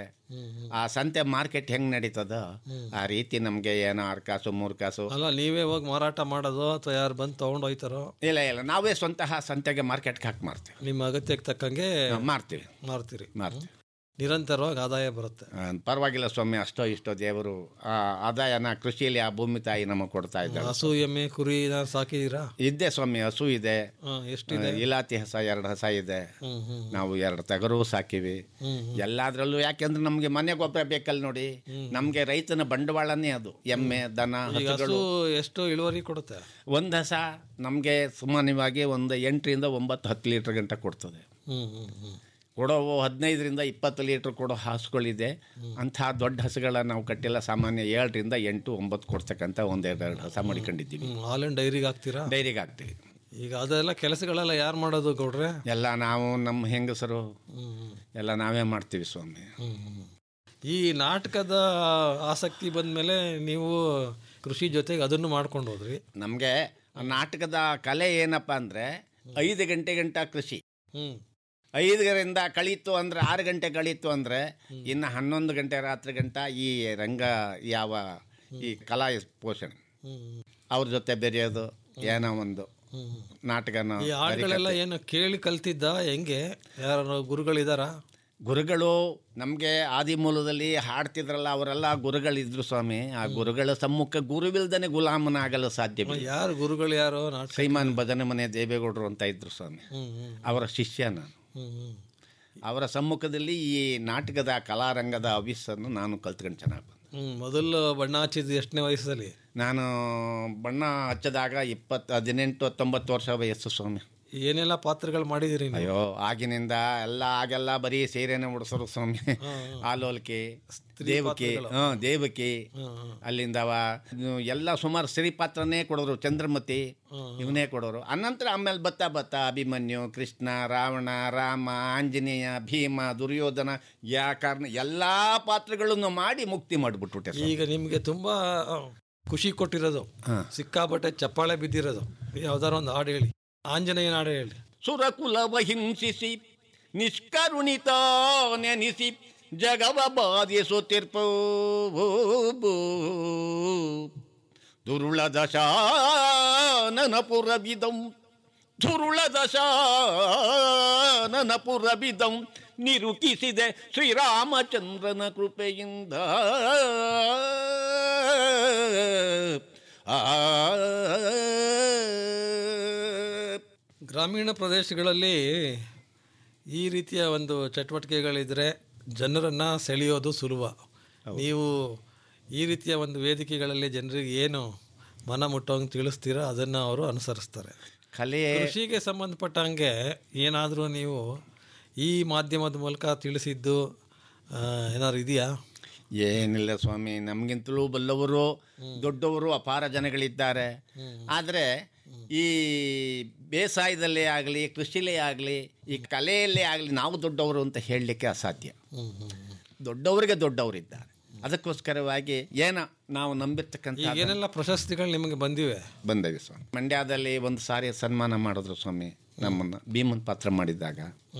Speaker 12: ಆ ಸಂತೆ ಮಾರ್ಕೆಟ್ ಹೆಂಗೆ ನಡೀತದ ಆ ರೀತಿ ನಮಗೆ ಏನೋ ಆರು ಕಾಸು ಮೂರು ಕಾಸು
Speaker 11: ಅಲ್ಲ ನೀವೇ ಹೋಗಿ ಮಾರಾಟ ಮಾಡೋದು ಅಥವಾ ಯಾರು ಬಂದು ತೊಗೊಂಡು ಹೋಯ್ತಾರೋ
Speaker 12: ಇಲ್ಲ ಇಲ್ಲ ನಾವೇ ಸ್ವಂತಹ ಸಂತೆಗೆ ಮಾರ್ಕೆಟ್ಗೆ ಹಾಕಿ ಮಾರ್ತೀವಿ
Speaker 11: ನಿಮ್ಮ ಅಗತ್ಯಕ್ಕೆ ತಕ್ಕಂಗೆ
Speaker 12: ಮಾರ್ತೀವಿ
Speaker 11: ಮಾರ್ತೀರಿ
Speaker 12: ಮಾರ್ತೀವಿ
Speaker 11: ನಿರಂತರವಾಗಿ ಆದಾಯ ಬರುತ್ತೆ
Speaker 12: ಆ, ಪರವಾಗಿಲ್ಲ ಸ್ವಾಮಿ ಅಷ್ಟೋ ಇಷ್ಟೋ ದೇವರು ಆ ಆದಾಯನ ಕೃಷಿಯಲ್ಲಿ ಆ ಭೂಮಿ ತಾಯಿ ನಮಗೆ ಕೊಡ್ತಾ ಇದ್ದಾರೆ
Speaker 11: ಹಸು ಎಮ್ಮೆ ಕುರಿ ಏನಾದ್ರು ಸಾಕಿದ್ದೀರಾ
Speaker 12: ಇದ್ದೆ ಸ್ವಾಮಿ ಹಸು ಇದೆ
Speaker 11: ಹಾ, ಎಷ್ಟಿದೆ?
Speaker 12: ಆ, ಇಲಾತಿ ಹಸ ಎರಡು ಹಸ ಇದೆ
Speaker 11: ಹ್ಮ್, ಹ್ಮ್.
Speaker 12: ನಾವು ಎರಡು ಟಗರು ಸಾಕಿವಿ
Speaker 11: ಹ್ಮ್,
Speaker 12: ಎಲ್ಲಾದ್ರಲ್ಲೂ ಯಾಕೆಂದ್ರೆ ನಮಗೆ ಮನೆ ಗೊಬ್ಬರ ಬೇಕಲ್ಲ ನೋಡಿ ನಮಗೆ ರೈತನ ಬಂಡವಾಳನೇ ಅದು ಎಮ್ಮೆ ದನ
Speaker 11: ಈಗ
Speaker 12: ಹಸುಗಳು
Speaker 11: ಹಸು ಎಷ್ಟು ಇಳುವರಿ ಕೊಡುತ್ತೆ
Speaker 12: ಒಂದು ಹಸ ನಮಗೆ ಸಾಮಾನ್ಯವಾಗಿ ಒಂದು ಎಂಟರಿಂದ ಒಂಬತ್ತು ಹತ್ತು ಲೀಟ್ರ್ ಗಂಟೆ ಕೊಡ್ತದೆ
Speaker 11: ಹ್ಮ್ ಹ್ಮ್ ಹ್ಮ್
Speaker 12: ಕೊಡೋವು ಹದಿನೈದರಿಂದ ಇಪ್ಪತ್ತು ಲೀಟ್ರ್ ಕೊಡೋ ಹಸುಗಳಿದೆ ಅಂಥ ದೊಡ್ಡ ಹಸುಗಳ ನಾವು ಕಟ್ಟಿಲ್ಲ ಸಾಮಾನ್ಯ ಏಳರಿಂದ ಎಂಟು ಒಂಬತ್ತು ಕೊಡ್ತಕ್ಕಂಥ ಒಂದೆರಡು ಎರಡು ಹಸ ಮಡಿಕೊಂಡಿದ್ದೀವಿ
Speaker 11: ಹ್ಮ್, ಹಾಲಿನ ಡೈರಿಗೆ ಹಾಕ್ತೀರಾ
Speaker 12: ಡೈರಿಗೆ ಹಾಕ್ತೀವಿ
Speaker 11: ಈಗ ಅದೆಲ್ಲ ಕೆಲಸಗಳೆಲ್ಲ ಯಾರು ಮಾಡೋದು ಗೌಡ್ರೆ
Speaker 12: ಎಲ್ಲ ನಾವು ನಮ್ಮ ಹೆಂಗಸರು
Speaker 11: ಹ್ಮ್, ಹ್ಮ್.
Speaker 12: ಎಲ್ಲ ನಾವೇ ಮಾಡ್ತೀವಿ ಸ್ವಾಮಿ
Speaker 11: ಹ್ಮ್, ಹ್ಮ್. ಈ ನಾಟಕದ ಆಸಕ್ತಿ ಬಂದಮೇಲೆ ನೀವು ಕೃಷಿ ಜೊತೆಗೆ ಅದನ್ನು ಮಾಡ್ಕೊಂಡು ಹೋದ್ರಿ
Speaker 12: ನಮಗೆ ನಾಟಕದ ಕಲೆ ಏನಪ್ಪ ಅಂದರೆ ಐದು ಗಂಟೆ ಗಂಟ ಕೃಷಿ
Speaker 11: ಹ್ಮ್
Speaker 12: ಐದರಿಂದ ಕಳೀತು ಅಂದರೆ ಆರು ಗಂಟೆ ಕಳೀತು ಅಂದರೆ ಇನ್ನು ಹನ್ನೊಂದು ಗಂಟೆ ರಾತ್ರಿ ಗಂಟ ಈ ರಂಗ ಯಾವ ಈ ಕಲಾ ಪೋಷಣೆ
Speaker 11: ಹ್ಮ್
Speaker 12: ಅವ್ರ ಜೊತೆ ಬೆರೆಯೋದು ಏನೋ ಒಂದು
Speaker 11: ಹ್ಮ್.
Speaker 12: ನಾಟಕನ
Speaker 11: ಈ ಹಾಡುಗಳೆಲ್ಲ ಏನು ಕೇಳಿ ಕಲ್ತಿದ್ದ ಹೆಂಗೆ ಯಾರು ಗುರುಗಳಿದಾರ
Speaker 12: ಗುರುಗಳು ನಮಗೆ ಆದಿ ಮೂಲದಲ್ಲಿ ಹಾಡ್ತಿದ್ರಲ್ಲ ಅವರೆಲ್ಲ ಗುರುಗಳಿದ್ರು ಸ್ವಾಮಿ ಆ ಗುರುಗಳ ಸಮ್ಮುಖ ಗುರುವಿಲ್ದನೆ ಗುಲಾಮನಾಗಲು ಸಾಧ್ಯವಿಲ್ಲ
Speaker 11: ಯಾರು ಗುರುಗಳು ಯಾರು ನಾಟಕ
Speaker 12: ಸೈಮಾನ್ ಭಜನೆ ಮನೆ ದೇವೇಗೌಡರು ಅಂತ ಇದ್ರು ಸ್ವಾಮಿ
Speaker 11: ಹ್ಮ್ ಹ್ಮ್
Speaker 12: ಅವರ ಶಿಷ್ಯ ನಾನು
Speaker 11: ಹ್ಮ್ ಹ್ಮ್
Speaker 12: ಅವರ ಸಮ್ಮುಖದಲ್ಲಿ ಈ ನಾಟಕದ ಕಲಾರಂಗದ ಹವಿಸ್ಸನ್ನು ನಾನು ಕಲ್ತ್ಕೊಂಡು ಚೆನ್ನಾಗಿ ಬಂದೆ
Speaker 11: ಹ್ಮ್ ಮೊದಲು ಬಣ್ಣ ಹಚ್ಚಿದ್ದು ಎಷ್ಟನೇ ವಯಸ್ಸಲ್ಲಿ
Speaker 12: ನಾನು ಬಣ್ಣ ಹಚ್ಚದಾಗ ಇಪ್ಪತ್ತು ಹದಿನೆಂಟು ಹತ್ತೊಂಬತ್ತು ವರ್ಷ ವಯಸ್ಸು ಸ್ವಾಮಿ
Speaker 11: ಏನೆಲ್ಲ ಪಾತ್ರಗಳು ಮಾಡಿದಿರಿ ನೀವು
Speaker 12: ಅಯ್ಯೋ ಆಗಿನಿಂದ ಎಲ್ಲ ಆಗೆಲ್ಲ ಬರೀ ಸೀರೆನೆ ಉಡಿಸೋರು ಸ್ವಾಮಿ ಆಲೋಲ್ಕೆ ದೇವಕಿ ಹ್ಞೂ ದೇವಕಿ ಅಲ್ಲಿಂದ ಅವ ಇದು ಎಲ್ಲ ಸುಮಾರು ಸ್ತ್ರೀ ಪಾತ್ರನೇ ಕೊಡೋರು ಚಂದ್ರಮತಿ ಇವನೇ ಕೊಡೋರು ಅನಂತರ ಆಮೇಲೆ ಬತ್ತ ಬತ್ತ ಅಭಿಮನ್ಯು ಕೃಷ್ಣ ರಾವಣ ರಾಮ ಆಂಜನೇಯ ಭೀಮ ದುರ್ಯೋಧನ ಯಾ ಕಾರಣ ಎಲ್ಲ ಪಾತ್ರಗಳನ್ನು ಮಾಡಿ ಮುಕ್ತಿ ಮಾಡಿಬಿಟ್ಬಿಟ್ಟೆ ಸ್ವಾಮಿ.
Speaker 11: ಈಗ ನಿಮಗೆ ತುಂಬಾ ಆ, ಖುಷಿ ಕೊಟ್ಟಿರೋದು ಸಿಕ್ಕಾಪಟ್ಟೆ ಚಪ್ಪಾಳೆ ಬಿದ್ದಿರೋದು ಯಾವ್ದಾರ ಒಂದು ಹಾಡು ಹೇಳಿ ಆಂಜನೇಯನ ಹಾಡು ಹೇಳಿ
Speaker 12: ಸುರಕುಲವ ಹಿಂಸಿಸಿ ನಿಷ್ಕರುಣಿತ ನೆನಿಸಿ ಜಗವ ಬಾಧಿಸುತ್ತಿರ್ಪೋ ದುರುಳ ದಶಾನನ ಪುರವಿದಂ ದುರುಳ ದಶಾನನ ಪುರವಿದಂ ನಿರುಕಿಸಿದೆ ಶ್ರೀರಾಮಚಂದ್ರನ ಕೃಪೆಯಿಂದ ಆ
Speaker 11: ಗ್ರಾಮೀಣ ಪ್ರದೇಶಗಳಲ್ಲಿ ಈ ರೀತಿಯ ಒಂದು ಚಟುವಟಿಕೆಗಳಿದ್ರೆ ಜನರನ್ನ ಸೆಳೆಯೋದು ಸುಲಭ ನೀವು ಈ ರೀತಿಯ ಒಂದು ವೇದಿಕೆಗಳಲ್ಲಿ ಜನರಿಗೆ ಏನು ಮನ ಮುಟ್ಟೋಂಗೆ ತಿಳಿಸ್ತೀರೋ ಅದನ್ನು ಅವರು ಅನುಸರಿಸ್ತಾರೆ
Speaker 12: ಕಲೆ
Speaker 11: ಕೃಷಿಗೆ ಸಂಬಂಧಪಟ್ಟಂಗೆ ಏನಾದರೂ ನೀವು ಈ ಮಾಧ್ಯಮದ ಮೂಲಕ ತಿಳಿಸಿದ್ದು ಆ, ಏನಾದ್ರು ಇದೆಯಾ
Speaker 12: ಏನಿಲ್ಲ ಸ್ವಾಮಿ ನಮಗಿಂತಲೂ ಬಲ್ಲವರು ದೊಡ್ಡವರು ಅಪಾರ ಜನಗಳಿದ್ದಾರೆ ಆದರೆ ಈ ಬೇಸಾಯದಲ್ಲೇ ಆಗಲಿ ಕೃಷಿಲೇ ಆಗಲಿ ಈ ಕಲೆಯಲ್ಲೇ ಆಗಲಿ ನಾವು ದೊಡ್ಡವರು ಅಂತ ಹೇಳಲಿಕ್ಕೆ ಅಸಾಧ್ಯ ದೊಡ್ಡವರಿಗೆ ದೊಡ್ಡವರಿದ್ದಾರೆ ಅದಕ್ಕೋಸ್ಕರವಾಗಿ ಏನ ನಾವು ನಂಬಿರ್ತಕ್ಕಂಥ
Speaker 11: ಈಗ ಏನೆಲ್ಲ ಪ್ರಶಸ್ತಿಗಳು ನಿಮಗೆ ಬಂದಿವೆ
Speaker 12: ಬಂದವೆ ಸ್ವಾಮಿ ಮಂಡ್ಯದಲ್ಲಿ ಒಂದು ಸಾರಿ ಸನ್ಮಾನ ಮಾಡಿದ್ರು ಸ್ವಾಮಿ ನಮ್ಮನ್ನು ಭೀಮನ್ ಪಾತ್ರ ಮಾಡಿದಾಗ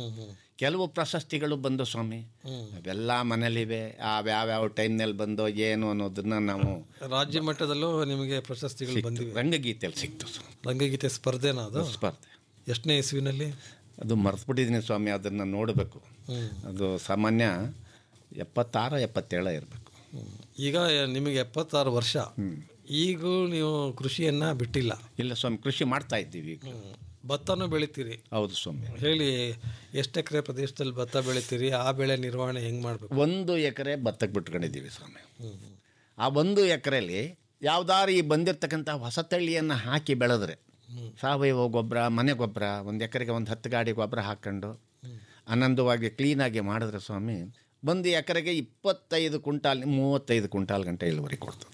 Speaker 12: ಕೆಲವು ಪ್ರಶಸ್ತಿಗಳು ಬಂದು ಸ್ವಾಮಿ ಅವೆಲ್ಲ ಮನೇಲಿವೆ ಯಾವ್ಯಾವ ಟೈಮ್ನಲ್ಲಿ ಬಂದೋ ಏನು ಅನ್ನೋದನ್ನ ನಾವು
Speaker 11: ರಾಜ್ಯ ಮಟ್ಟದಲ್ಲೂ ನಿಮಗೆ ಪ್ರಶಸ್ತಿಗಳು ಬಂದಿವೆ
Speaker 12: ರಂಗಗೀತೆಯಲ್ಲಿ ಸಿಕ್ತು ಸ್ವಾಮಿ
Speaker 11: ರಂಗಗೀತೆ ಸ್ಪರ್ಧೆನಾ ಅದು
Speaker 12: ಸ್ಪರ್ಧೆ
Speaker 11: ಎಷ್ಟನೇ ಇಸ್ವಿನಲ್ಲಿ
Speaker 12: ಅದು ಮರ್ತ್ಬಿಟ್ಟಿದ್ದೀನಿ ಸ್ವಾಮಿ ಅದನ್ನು ನೋಡಬೇಕು ಅದು ಸಾಮಾನ್ಯ ಎಪ್ಪತ್ತಾರು ಎಪ್ಪತ್ತೇಳ ಇರಬೇಕು
Speaker 11: ಈಗ ನಿಮಗೆ ಎಪ್ಪತ್ತಾರು ವರ್ಷ ಈಗೂ ನೀವು ಕೃಷಿಯನ್ನ ಬಿಟ್ಟಿಲ್ಲ
Speaker 12: ಇಲ್ಲ ಸ್ವಾಮಿ ಕೃಷಿ ಮಾಡ್ತಾ ಇದ್ದೀವಿ ಈಗ
Speaker 11: ಭತ್ತನೂ ಬೆಳಿತೀರಿ
Speaker 12: ಹೌದು ಸ್ವಾಮಿ
Speaker 11: ಹೇಳಿ ಎಷ್ಟು ಎಕರೆ ಪ್ರದೇಶದಲ್ಲಿ ಭತ್ತ ಬೆಳಿತೀರಿ ಆ ಬೆಳೆ ನಿರ್ವಹಣೆ ಹೆಂಗ್ ಮಾಡ್ಬೇಕು
Speaker 12: ಒಂದು ಎಕರೆ ಭತ್ತಕ್ಕೆ ಬಿಟ್ಕೊಂಡಿದ್ದೀವಿ ಸ್ವಾಮಿ ಆ ಒಂದು ಎಕರೆಯಲ್ಲಿ ಯಾವ್ದಾರು ಈ ಬಂದಿರತಕ್ಕಂಥ ಹೊಸ ತಳಿಯನ್ನು ಹಾಕಿ ಬೆಳೆದ್ರೆ ಸಾವಯವ ಗೊಬ್ಬರ ಮನೆ ಗೊಬ್ಬರ ಒಂದು ಎಕರೆಗೆ ಒಂದು ಹತ್ತು ಗಾಡಿ ಗೊಬ್ಬರ ಹಾಕ್ಕೊಂಡು ಆನಂದವಾಗಿ ಕ್ಲೀನಾಗಿ ಮಾಡಿದ್ರೆ ಸ್ವಾಮಿ ಒಂದು ಎಕರೆಗೆ ಇಪ್ಪತ್ತೈದು ಕುಂಟಾಲ್ ಮೂವತ್ತೈದು ಕುಂಟಾಲ್ ಗಂಟೆ ಇಳುವರಿ ಕೊಡ್ತದೆ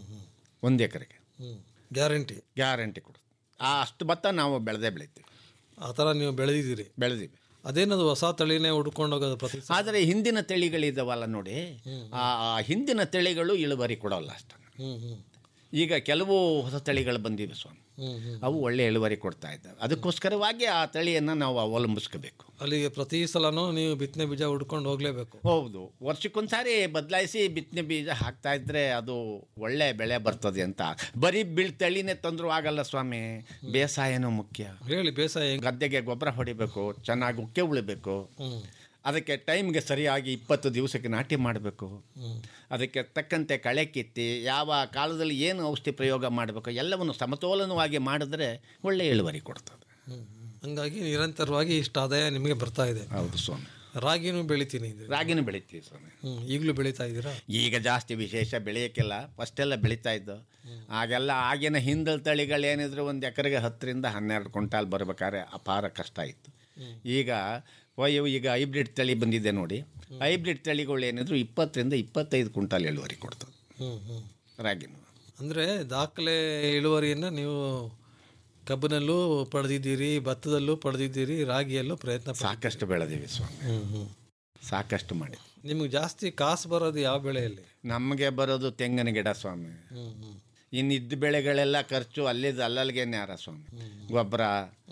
Speaker 12: ಒಂದು ಎಕರೆಗೆ
Speaker 11: ಗ್ಯಾರಂಟಿ
Speaker 12: ಗ್ಯಾರಂಟಿ ಕೊಡ್ತದೆ ಆ ಅಷ್ಟು ಭತ್ತ ನಾವು ಬೆಳೆದೇ ಬೆಳಿತೀವಿ
Speaker 11: ಆ ಥರ ನೀವು ಬೆಳೆದಿದ್ದೀರಿ
Speaker 12: ಬೆಳೆದೀವಿ
Speaker 11: ಅದೇನದು ಹೊಸ ತಳಿನೇ ಹುಡ್ಕೊಂಡು ಹೋಗೋದು ಪ್ರತಿ ಸಲ?
Speaker 12: ಆದರೆ ಹಿಂದಿನ ತಳಿಗಳಿದ್ದಾವಲ್ಲ ನೋಡಿ ಆ ಆ ಹಿಂದಿನ ತಳಿಗಳು ಇಳುವರಿ ಕೊಡೋಲ್ಲ ಅಷ್ಟು
Speaker 11: ಹ್ಮ್ ಹ್ಮ್
Speaker 12: ಈಗ ಕೆಲವು ಹೊಸ ತಳಿಗಳು ಬಂದಿವೆ ಸ್ವಾಮಿ
Speaker 11: ಹ್ಮ್ ಹ್ಮ್
Speaker 12: ಅವು ಒಳ್ಳೆ ಇಳುವರಿ ಕೊಡ್ತಾ ಇದ್ದಾವೆ ಅದಕ್ಕೋಸ್ಕರವಾಗಿ ಆ ತಳಿಯನ್ನು ನಾವು ಅವಲಂಬಿಸ್ಕೋಬೇಕು
Speaker 11: ಅಲ್ಲಿಗೆ ಪ್ರತಿ ಸಲನೂ ನೀವು ಬಿತ್ತನೆ ಬೀಜ ಹುಡ್ಕೊಂಡು ಹೋಗ್ಲೇಬೇಕು
Speaker 12: ಹೌದು ವರ್ಷಕ್ಕೊಂದ್ಸಾರಿ ಬದಲಾಯಿಸಿ ಬಿತ್ತನೆ ಬೀಜ ಹಾಕ್ತಾ ಇದ್ರೆ ಅದು ಒಳ್ಳೆ ಬೆಳೆ ಬರ್ತದೆ ಅಂತ ಬರೀ ಬೀಳ್ ತಳಿನೇ ತಂದ್ರು ಆಗಲ್ಲ ಸ್ವಾಮಿ ಬೇಸಾಯನೂ ಮುಖ್ಯ
Speaker 11: ಹೇಳಿ ಬೇಸಾಯ ಹೆಂಗ್
Speaker 12: ಗದ್ದೆಗೆ ಗೊಬ್ಬರ ಹೊಡಿಬೇಕು ಚೆನ್ನಾಗಿ ಉಕ್ಕೆ ಉಳಿಬೇಕು
Speaker 11: ಹ್ಮ್
Speaker 12: ಅದಕ್ಕೆ ಟೈಮ್ಗೆ ಸರಿಯಾಗಿ ಇಪ್ಪತ್ತು ದಿವಸಕ್ಕೆ ನಾಟಿ ಮಾಡಬೇಕು ಅದಕ್ಕೆ ತಕ್ಕಂತೆ ಕಳೆ ಕಿತ್ತಿ ಯಾವ ಕಾಲದಲ್ಲಿ ಏನು ಔಷಧಿ ಪ್ರಯೋಗ ಮಾಡಬೇಕು ಎಲ್ಲವನ್ನು ಸಮತೋಲನವಾಗಿ ಮಾಡಿದ್ರೆ ಒಳ್ಳೆ ಇಳುವರಿ ಕೊಡ್ತದೆ
Speaker 11: ಹಂಗಾಗಿ ನಿರಂತರವಾಗಿ ಇಷ್ಟ ಆದಾಯ ನಿಮಗೆ ಬರ್ತಾ ಇದೆ
Speaker 12: ಹೌದು ಸ್ವಾಮಿ
Speaker 11: ರಾಗಿನೂ ಬೆಳಿತೀನಿ ಇದು.
Speaker 12: ರಾಗಿನೂ ಬೆಳಿತೀವಿ ಸ್ವಾಮಿ
Speaker 11: ಹ್ಮ್ ಈಗಲೂ ಬೆಳೀತಾ ಇದ್ದೀರಾ
Speaker 12: ಈಗ ಜಾಸ್ತಿ ವಿಶೇಷ ಬೆಳೆಯೋಕ್ಕಿಲ್ಲ ಫಸ್ಟೆಲ್ಲ ಬೆಳೀತಾ ಇದ್ದು ಆಗೆಲ್ಲ ಆಗಿನ ಹಿಂದಲ ತಳಿಗಳೇನಿದ್ರು ಒಂದು ಎಕರೆಗೆ ಹತ್ತರಿಂದ ಹನ್ನೆರಡು ಕ್ವಿಂಟಾಲ್ ಬರ್ಬೇಕಾದ್ರೆ ಅಪಾರ ಕಷ್ಟ ಇತ್ತು ಈಗ ವಯು ಈಗ ಹೈಬ್ರಿಡ್ ತಳಿ ಬಂದಿದೆ ನೋಡಿ ಹೈಬ್ರಿಡ್ ತಳಿಗಳು ಏನಿದ್ರು ಇಪ್ಪತ್ತರಿಂದ ಇಪ್ಪತ್ತೈದು ಕ್ವಿಂಟಾಲ್ ಇಳುವರಿ ಕೊಡ್ತದೆ
Speaker 11: ಹ್ಮ್ ಹ್ಮ್
Speaker 12: ರಾಗಿನೂ
Speaker 11: ಅಂದರೆ ದಾಖಲೆ ಇಳುವರಿಯನ್ನು ನೀವು ಕಬ್ಬಿನಲ್ಲೂ ಪಡೆದಿದ್ದೀರಿ ಭತ್ತದಲ್ಲೂ ಪಡೆದಿದ್ದೀರಿ ರಾಗಿಯಲ್ಲೂ ಪ್ರಯತ್ನ ಪಟ್ಟಿದ್ದೀರಿ.
Speaker 12: ಸಾಕಷ್ಟು ಬೆಳೆದೀವಿ ಸ್ವಾಮಿ
Speaker 11: ಹ್ಮ್ ಹ್ಮ್
Speaker 12: ಸಾಕಷ್ಟು ಮಾಡಿ
Speaker 11: ನಿಮ್ಗೆ ಜಾಸ್ತಿ ಕಾಸು ಬರೋದು ಯಾವ ಬೆಳೆಯಲ್ಲಿ
Speaker 12: ನಮಗೆ ಬರೋದು ತೆಂಗಿನ ಗಿಡ ಸ್ವಾಮಿ
Speaker 11: ಹ್ಮ್ ಹ್ಮ್
Speaker 12: ಇನ್ನು ಇದ್ದ ಬೆಳೆಗಳೆಲ್ಲ ಖರ್ಚು ಅಲ್ಲಿದ್ದು ಅಲ್ಲಲ್ಲಿಗೆ ನ್ಯಾರ ಸ್ವಾಮಿ ಗೊಬ್ಬರ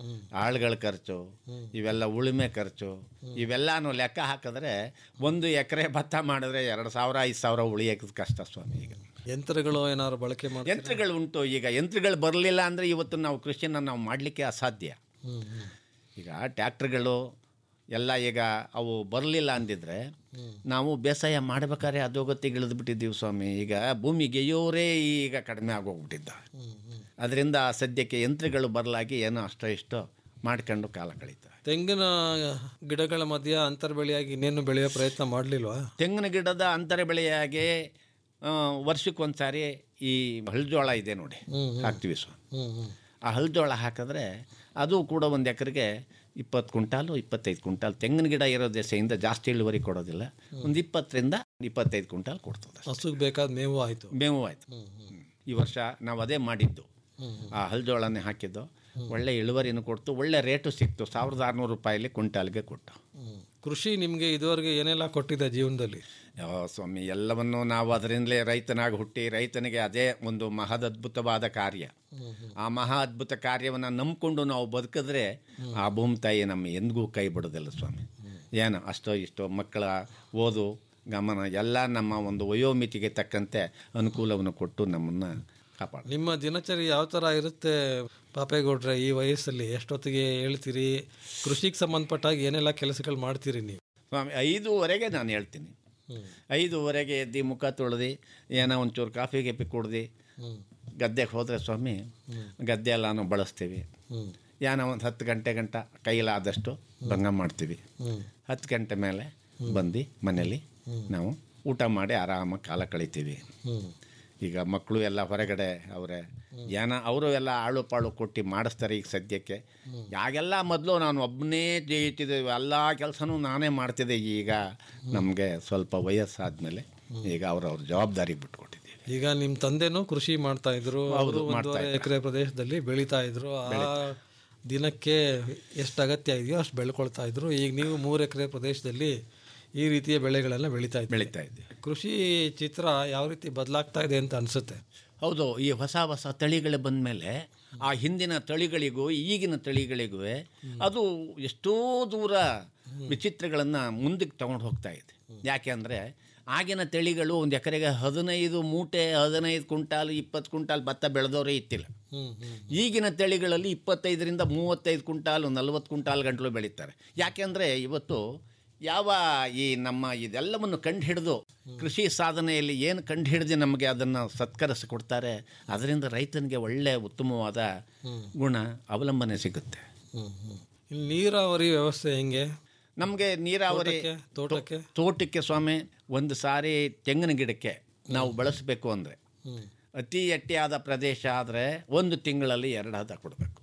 Speaker 12: ಆಳುಗಳ ಖರ್ಚು ಇವೆಲ್ಲ ಉಳುಮೆ ಖರ್ಚು ಇವೆಲ್ಲನೂ ಲೆಕ್ಕ ಹಾಕಿದ್ರೆ ಒಂದು ಎಕರೆ ಭತ್ತ ಮಾಡಿದ್ರೆ ಎರಡು ಸಾವಿರ ಐದು ಸಾವಿರ ಉಳಿಯೋಕೆ ಕಷ್ಟ ಸ್ವಾಮಿ ಈಗ
Speaker 11: ಯಂತ್ರಗಳು ಏನಾದ್ರು ಬಳಕೆ ಮಾಡಿ
Speaker 12: ಯಂತ್ರಗಳು ಉಂಟು ಈಗ ಯಂತ್ರಗಳು ಬರಲಿಲ್ಲ ಅಂದರೆ ಇವತ್ತು ನಾವು ಕೃಷಿನ ನಾವು ಮಾಡಲಿಕ್ಕೆ ಅಸಾಧ್ಯ
Speaker 11: ಹ್ಮ್ ಹ್ಮ್
Speaker 12: ಈಗ ಟ್ಯಾಕ್ಟ್ರುಗಳು ಎಲ್ಲ ಈಗ ಅವು ಬರಲಿಲ್ಲ ಅಂದಿದ್ರೆ ನಾವು ಬೇಸಾಯ ಮಾಡ್ಬೇಕಾದ್ರೆ ಅಧೋಗತಿಗೆ ಇಳಿದು ಬಿಟ್ಟಿದ್ದೀವಿ ಸ್ವಾಮಿ ಈಗ ಭೂಮಿ ಗೆಯೋರೇ ಈಗ ಕಡಿಮೆ ಆಗೋಗ್ಬಿಟ್ಟಿದ್ದ ಅದರಿಂದ ಸದ್ಯಕ್ಕೆ ಯಂತ್ರಗಳು ಬರಲಾಗಿ ಏನೋ ಅಷ್ಟೋ ಇಷ್ಟೋ ಮಾಡ್ಕೊಂಡು ಕಾಲ ಕಳೀತಾ
Speaker 11: ತೆಂಗಿನ ಗಿಡಗಳ ಮಧ್ಯ ಅಂತರ್ಬೆಳೆಯಾಗಿ ಇನ್ನೇನು ಬೆಳೆಯೋ ಪ್ರಯತ್ನ ಮಾಡಲಿಲ್ವಾ
Speaker 12: ತೆಂಗಿನ ಗಿಡದ ಅಂತರ ಬೆಳೆಯಾಗಿ ಆ, ವರ್ಷಕ್ಕೊಂದ್ಸಾರಿ ಈ ಹಳ್ಜೋಳ ಇದೆ ನೋಡಿ
Speaker 11: ಹ್ಮ್, ಹ್ಮ್.
Speaker 12: ಹಾಕ್ತೀವಿ ಸ್ವಾಮಿ
Speaker 11: ಹ್ಮ್ ಹ್ಮ್
Speaker 12: ಆ ಹಲ್ಜೋಳ ಹಾಕಿದ್ರೆ ಅದು ಕೂಡ ಒಂದು ಎಕರೆಗೆ ಇಪ್ಪತ್ತು ಕ್ವಿಂಟಾಲು ಇಪ್ಪತ್ತೈದು ಕ್ವಿಂಟಾಲ್ ತೆಂಗಿನ ಗಿಡ ಇರೋ ದೆಸೆಯಿಂದ ಜಾಸ್ತಿ ಇಳುವರಿ ಕೊಡೋದಿಲ್ಲ ಒಂದು ಇಪ್ಪತ್ತರಿಂದ ಇಪ್ಪತ್ತೈದು ಕ್ವಿಂಟಾಲ್ ಕೊಡ್ತದೆ
Speaker 11: ಹಸುಗೆ ಬೇಕಾದ ಮೇವು ಆಯಿತು
Speaker 12: ಮೇವು ಆಯಿತು ಈ ವರ್ಷ ನಾವು ಅದೇ ಮಾಡಿದ್ದು ಆ ಹಲ್ಜೋಳನೇ ಹಾಕಿದ್ದು ಒಳ್ಳೆ ಇಳುವರಿನೂ ಕೊಡ್ತು ಒಳ್ಳೆ ರೇಟು ಸಿಕ್ತು ಸಾವಿರದ ಆರುನೂರು ರೂಪಾಯಲ್ಲಿ ಕ್ವಿಂಟಾಲ್ಗೆ ಕೊಟ್ಟು
Speaker 11: ಕೃಷಿ ನಿಮಗೆ ಇದುವರೆಗೆ ಏನೆಲ್ಲ ಕೊಟ್ಟಿದೆ ಜೀವನದಲ್ಲಿ
Speaker 12: ಯಾವ ಸ್ವಾಮಿ ಎಲ್ಲವನ್ನು ನಾವು ಅದರಿಂದಲೇ ರೈತನಾಗಿ ಹುಟ್ಟಿ ರೈತನಿಗೆ ಅದೇ ಒಂದು ಮಹದದ್ಭುತವಾದ ಕಾರ್ಯ ಆ ಮಹಾ ಅದ್ಭುತ ಕಾರ್ಯವನ್ನು ನಂಬಿಕೊಂಡು ನಾವು ಬದುಕಿದ್ರೆ ಆ ಭೂಮಿ ತಾಯಿ ನಮ್ಮ ಎಂದಿಗೂ ಕೈ ಬಿಡೋದಿಲ್ಲ ಸ್ವಾಮಿ ಏನು ಅಷ್ಟೋ ಇಷ್ಟೋ ಮಕ್ಕಳ ಓದು ಗಮನ ಎಲ್ಲ ನಮ್ಮ ಒಂದು ವಯೋಮಿತಿಗೆ ತಕ್ಕಂತೆ ಅನುಕೂಲವನ್ನು ಕೊಟ್ಟು ನಮ್ಮನ್ನು ಕಾಪಾಡ
Speaker 11: ನಿಮ್ಮ ದಿನಚರಿ ಯಾವ ಥರ ಇರುತ್ತೆ ಪಾಪೇಗೌಡ್ರೆ ಈ ವಯಸ್ಸಲ್ಲಿ ಎಷ್ಟೊತ್ತಿಗೆ ಹೇಳ್ತೀರಿ ಕೃಷಿಗೆ ಸಂಬಂಧಪಟ್ಟಾಗ ಏನೆಲ್ಲ ಕೆಲಸಗಳು ಮಾಡ್ತೀರಿ ನೀವು
Speaker 12: ಸ್ವಾಮಿ ಐದೂವರೆಗೆ ನಾನು ಹೇಳ್ತೀನಿ ಐದೂವರೆಗೆ ಎದ್ದು ಮುಖ ತೊಳೆದು ಏನೋ ಒಂಚೂರು ಕಾಫಿ ಗಿಫಿ ಕುಡ್ದು ಗದ್ದೆಗೆ ಹೋದರೆ ಸ್ವಾಮಿ ಗದ್ದೆ ಎಲ್ಲನೂ ಬಳಸ್ತೀವಿ ಏನೋ ಒಂದು ಹತ್ತು ಗಂಟೆ ಗಂಟ ಕೈಲಾದಷ್ಟು ಭಂಗ ಮಾಡ್ತೀವಿ ಹತ್ತು ಗಂಟೆ ಮೇಲೆ ಬಂದು ಮನೇಲಿ ನಾವು ಊಟ ಮಾಡಿ ಆರಾಮಾಗಿ ಕಾಲ ಕಳಿತೀವಿ ಈಗ ಮಕ್ಕಳು ಎಲ್ಲ ಹೊರಗಡೆ ಅವರೇ ಏನ ಅವರು ಎಲ್ಲ ಆಳು ಪಾಳು ಕೊಟ್ಟು ಮಾಡಿಸ್ತಾರೆ ಈಗ ಸದ್ಯಕ್ಕೆ ಯಾಗೆಲ್ಲ ಮೊದಲು ನಾನು ಒಬ್ಬನೇ ಜಯಿತಿದ್ದೆ ಎಲ್ಲ ಕೆಲಸನೂ ನಾನೇ ಮಾಡ್ತಿದ್ದೆ ಈಗ ನಮಗೆ ಸ್ವಲ್ಪ ವಯಸ್ಸಾದ್ಮೇಲೆ ಈಗ ಅವ್ರವ್ರ ಜವಾಬ್ದಾರಿ ಬಿಟ್ಕೊಟ್ಟಿದ್ದೀವಿ
Speaker 11: ಈಗ ನಿಮ್ಮ ತಂದೆನೂ ಕೃಷಿ ಮಾಡ್ತಾ ಇದ್ರು
Speaker 12: ಹೌದು,
Speaker 11: ಅವರು
Speaker 12: ಮಾಡ್ತಾ
Speaker 11: ಒಂದೂವರೆ
Speaker 12: ಇದ್ರು.
Speaker 11: ಎಕರೆ ಪ್ರದೇಶದಲ್ಲಿ ಬೆಳೀತಾ ಇದ್ರು ಆ ದಿನಕ್ಕೆ ಎಷ್ಟು ಅಗತ್ಯ ಇದೆಯೋ ಅಷ್ಟು ಬೆಳ್ಕೊಳ್ತಾ ಇದ್ರು ಈಗ ನೀವು ಮೂರು ಎಕರೆ ಪ್ರದೇಶದಲ್ಲಿ ಈ ರೀತಿಯ ಬೆಳೆಗಳೆಲ್ಲ ಬೆಳೀತಾ ಇದ್ದೀವಿ
Speaker 12: ಬೆಳೀತಾ ಇದ್ದೀವಿ
Speaker 11: ಕೃಷಿ ಚಿತ್ರ ಯಾವ ರೀತಿ ಬದಲಾಗ್ತಾ ಇದೆ ಅಂತ ಅನಿಸುತ್ತೆ
Speaker 12: ಹೌದು ಈ ಹೊಸ ಹೊಸ ತಳಿಗಳು ಬಂದ ಮೇಲೆ ಆ ಹಿಂದಿನ ತಳಿಗಳಿಗೂ ಈಗಿನ ತಳಿಗಳಿಗೂ ಅದು ಎಷ್ಟೋ ದೂರ ವಿಚಿತ್ರಗಳನ್ನು ಮುಂದಕ್ಕೆ ತಗೊಂಡು ಹೋಗ್ತಾ ಇದೆ ಯಾಕೆ ಅಂದರೆ ಆಗಿನ ತಳಿಗಳು ಒಂದು ಎಕರೆಗೆ ಹದಿನೈದು ಮೂಟೆ ಹದಿನೈದು ಕ್ವಿಂಟಾಲ್ ಇಪ್ಪತ್ತು ಕ್ವಿಂಟಾಲ್ ಭತ್ತ ಬೆಳೆದವರೇ ಇತ್ತಿಲ್ಲ ಈಗಿನ ತಳಿಗಳಲ್ಲಿ ಇಪ್ಪತ್ತೈದರಿಂದ ಮೂವತ್ತೈದು ಕ್ವಿಂಟಾಲು ನಲವತ್ತು ಕ್ವಿಂಟಾಲ್ ಗಂಟಲು ಬೆಳೀತಾರೆ ಯಾಕೆಂದರೆ ಇವತ್ತು ಯಾವ ಈ ನಮ್ಮ ಇದೆಲ್ಲವನ್ನು ಕಂಡು ಹಿಡಿದು ಕೃಷಿ ಸಾಧನೆಯಲ್ಲಿ ಏನು ಕಂಡು ಹಿಡಿದು ನಮಗೆ ಅದನ್ನು ಸತ್ಕರಿಸಿ ಕೊಡ್ತಾರೆ ಅದರಿಂದ ರೈತನಿಗೆ ಒಳ್ಳೆಯ ಉತ್ತಮವಾದ ಗುಣ ಅವಲಂಬನೆ ಸಿಗುತ್ತೆ
Speaker 11: ಇಲ್ಲಿ ನೀರಾವರಿ ವ್ಯವಸ್ಥೆ ಹೆಂಗೆ
Speaker 12: ನಮಗೆ ನೀರಾವರಿ
Speaker 11: ತೋಟಕ್ಕೆ, ತೋಟಕ್ಕೆ?
Speaker 12: ತೋಟಕ್ಕೆ ಸ್ವಾಮಿ ಒಂದು ಸಾರಿ ತೆಂಗಿನ ಗಿಡಕ್ಕೆ ನಾವು ಬಳಸಬೇಕು ಅಂದರೆ ಅತಿ ಎಟ್ಟಿಯಾದ ಪ್ರದೇಶ ಆದರೆ ಒಂದು ತಿಂಗಳಲ್ಲಿ ಎರಡು ಹದ ಕೊಡಬೇಕು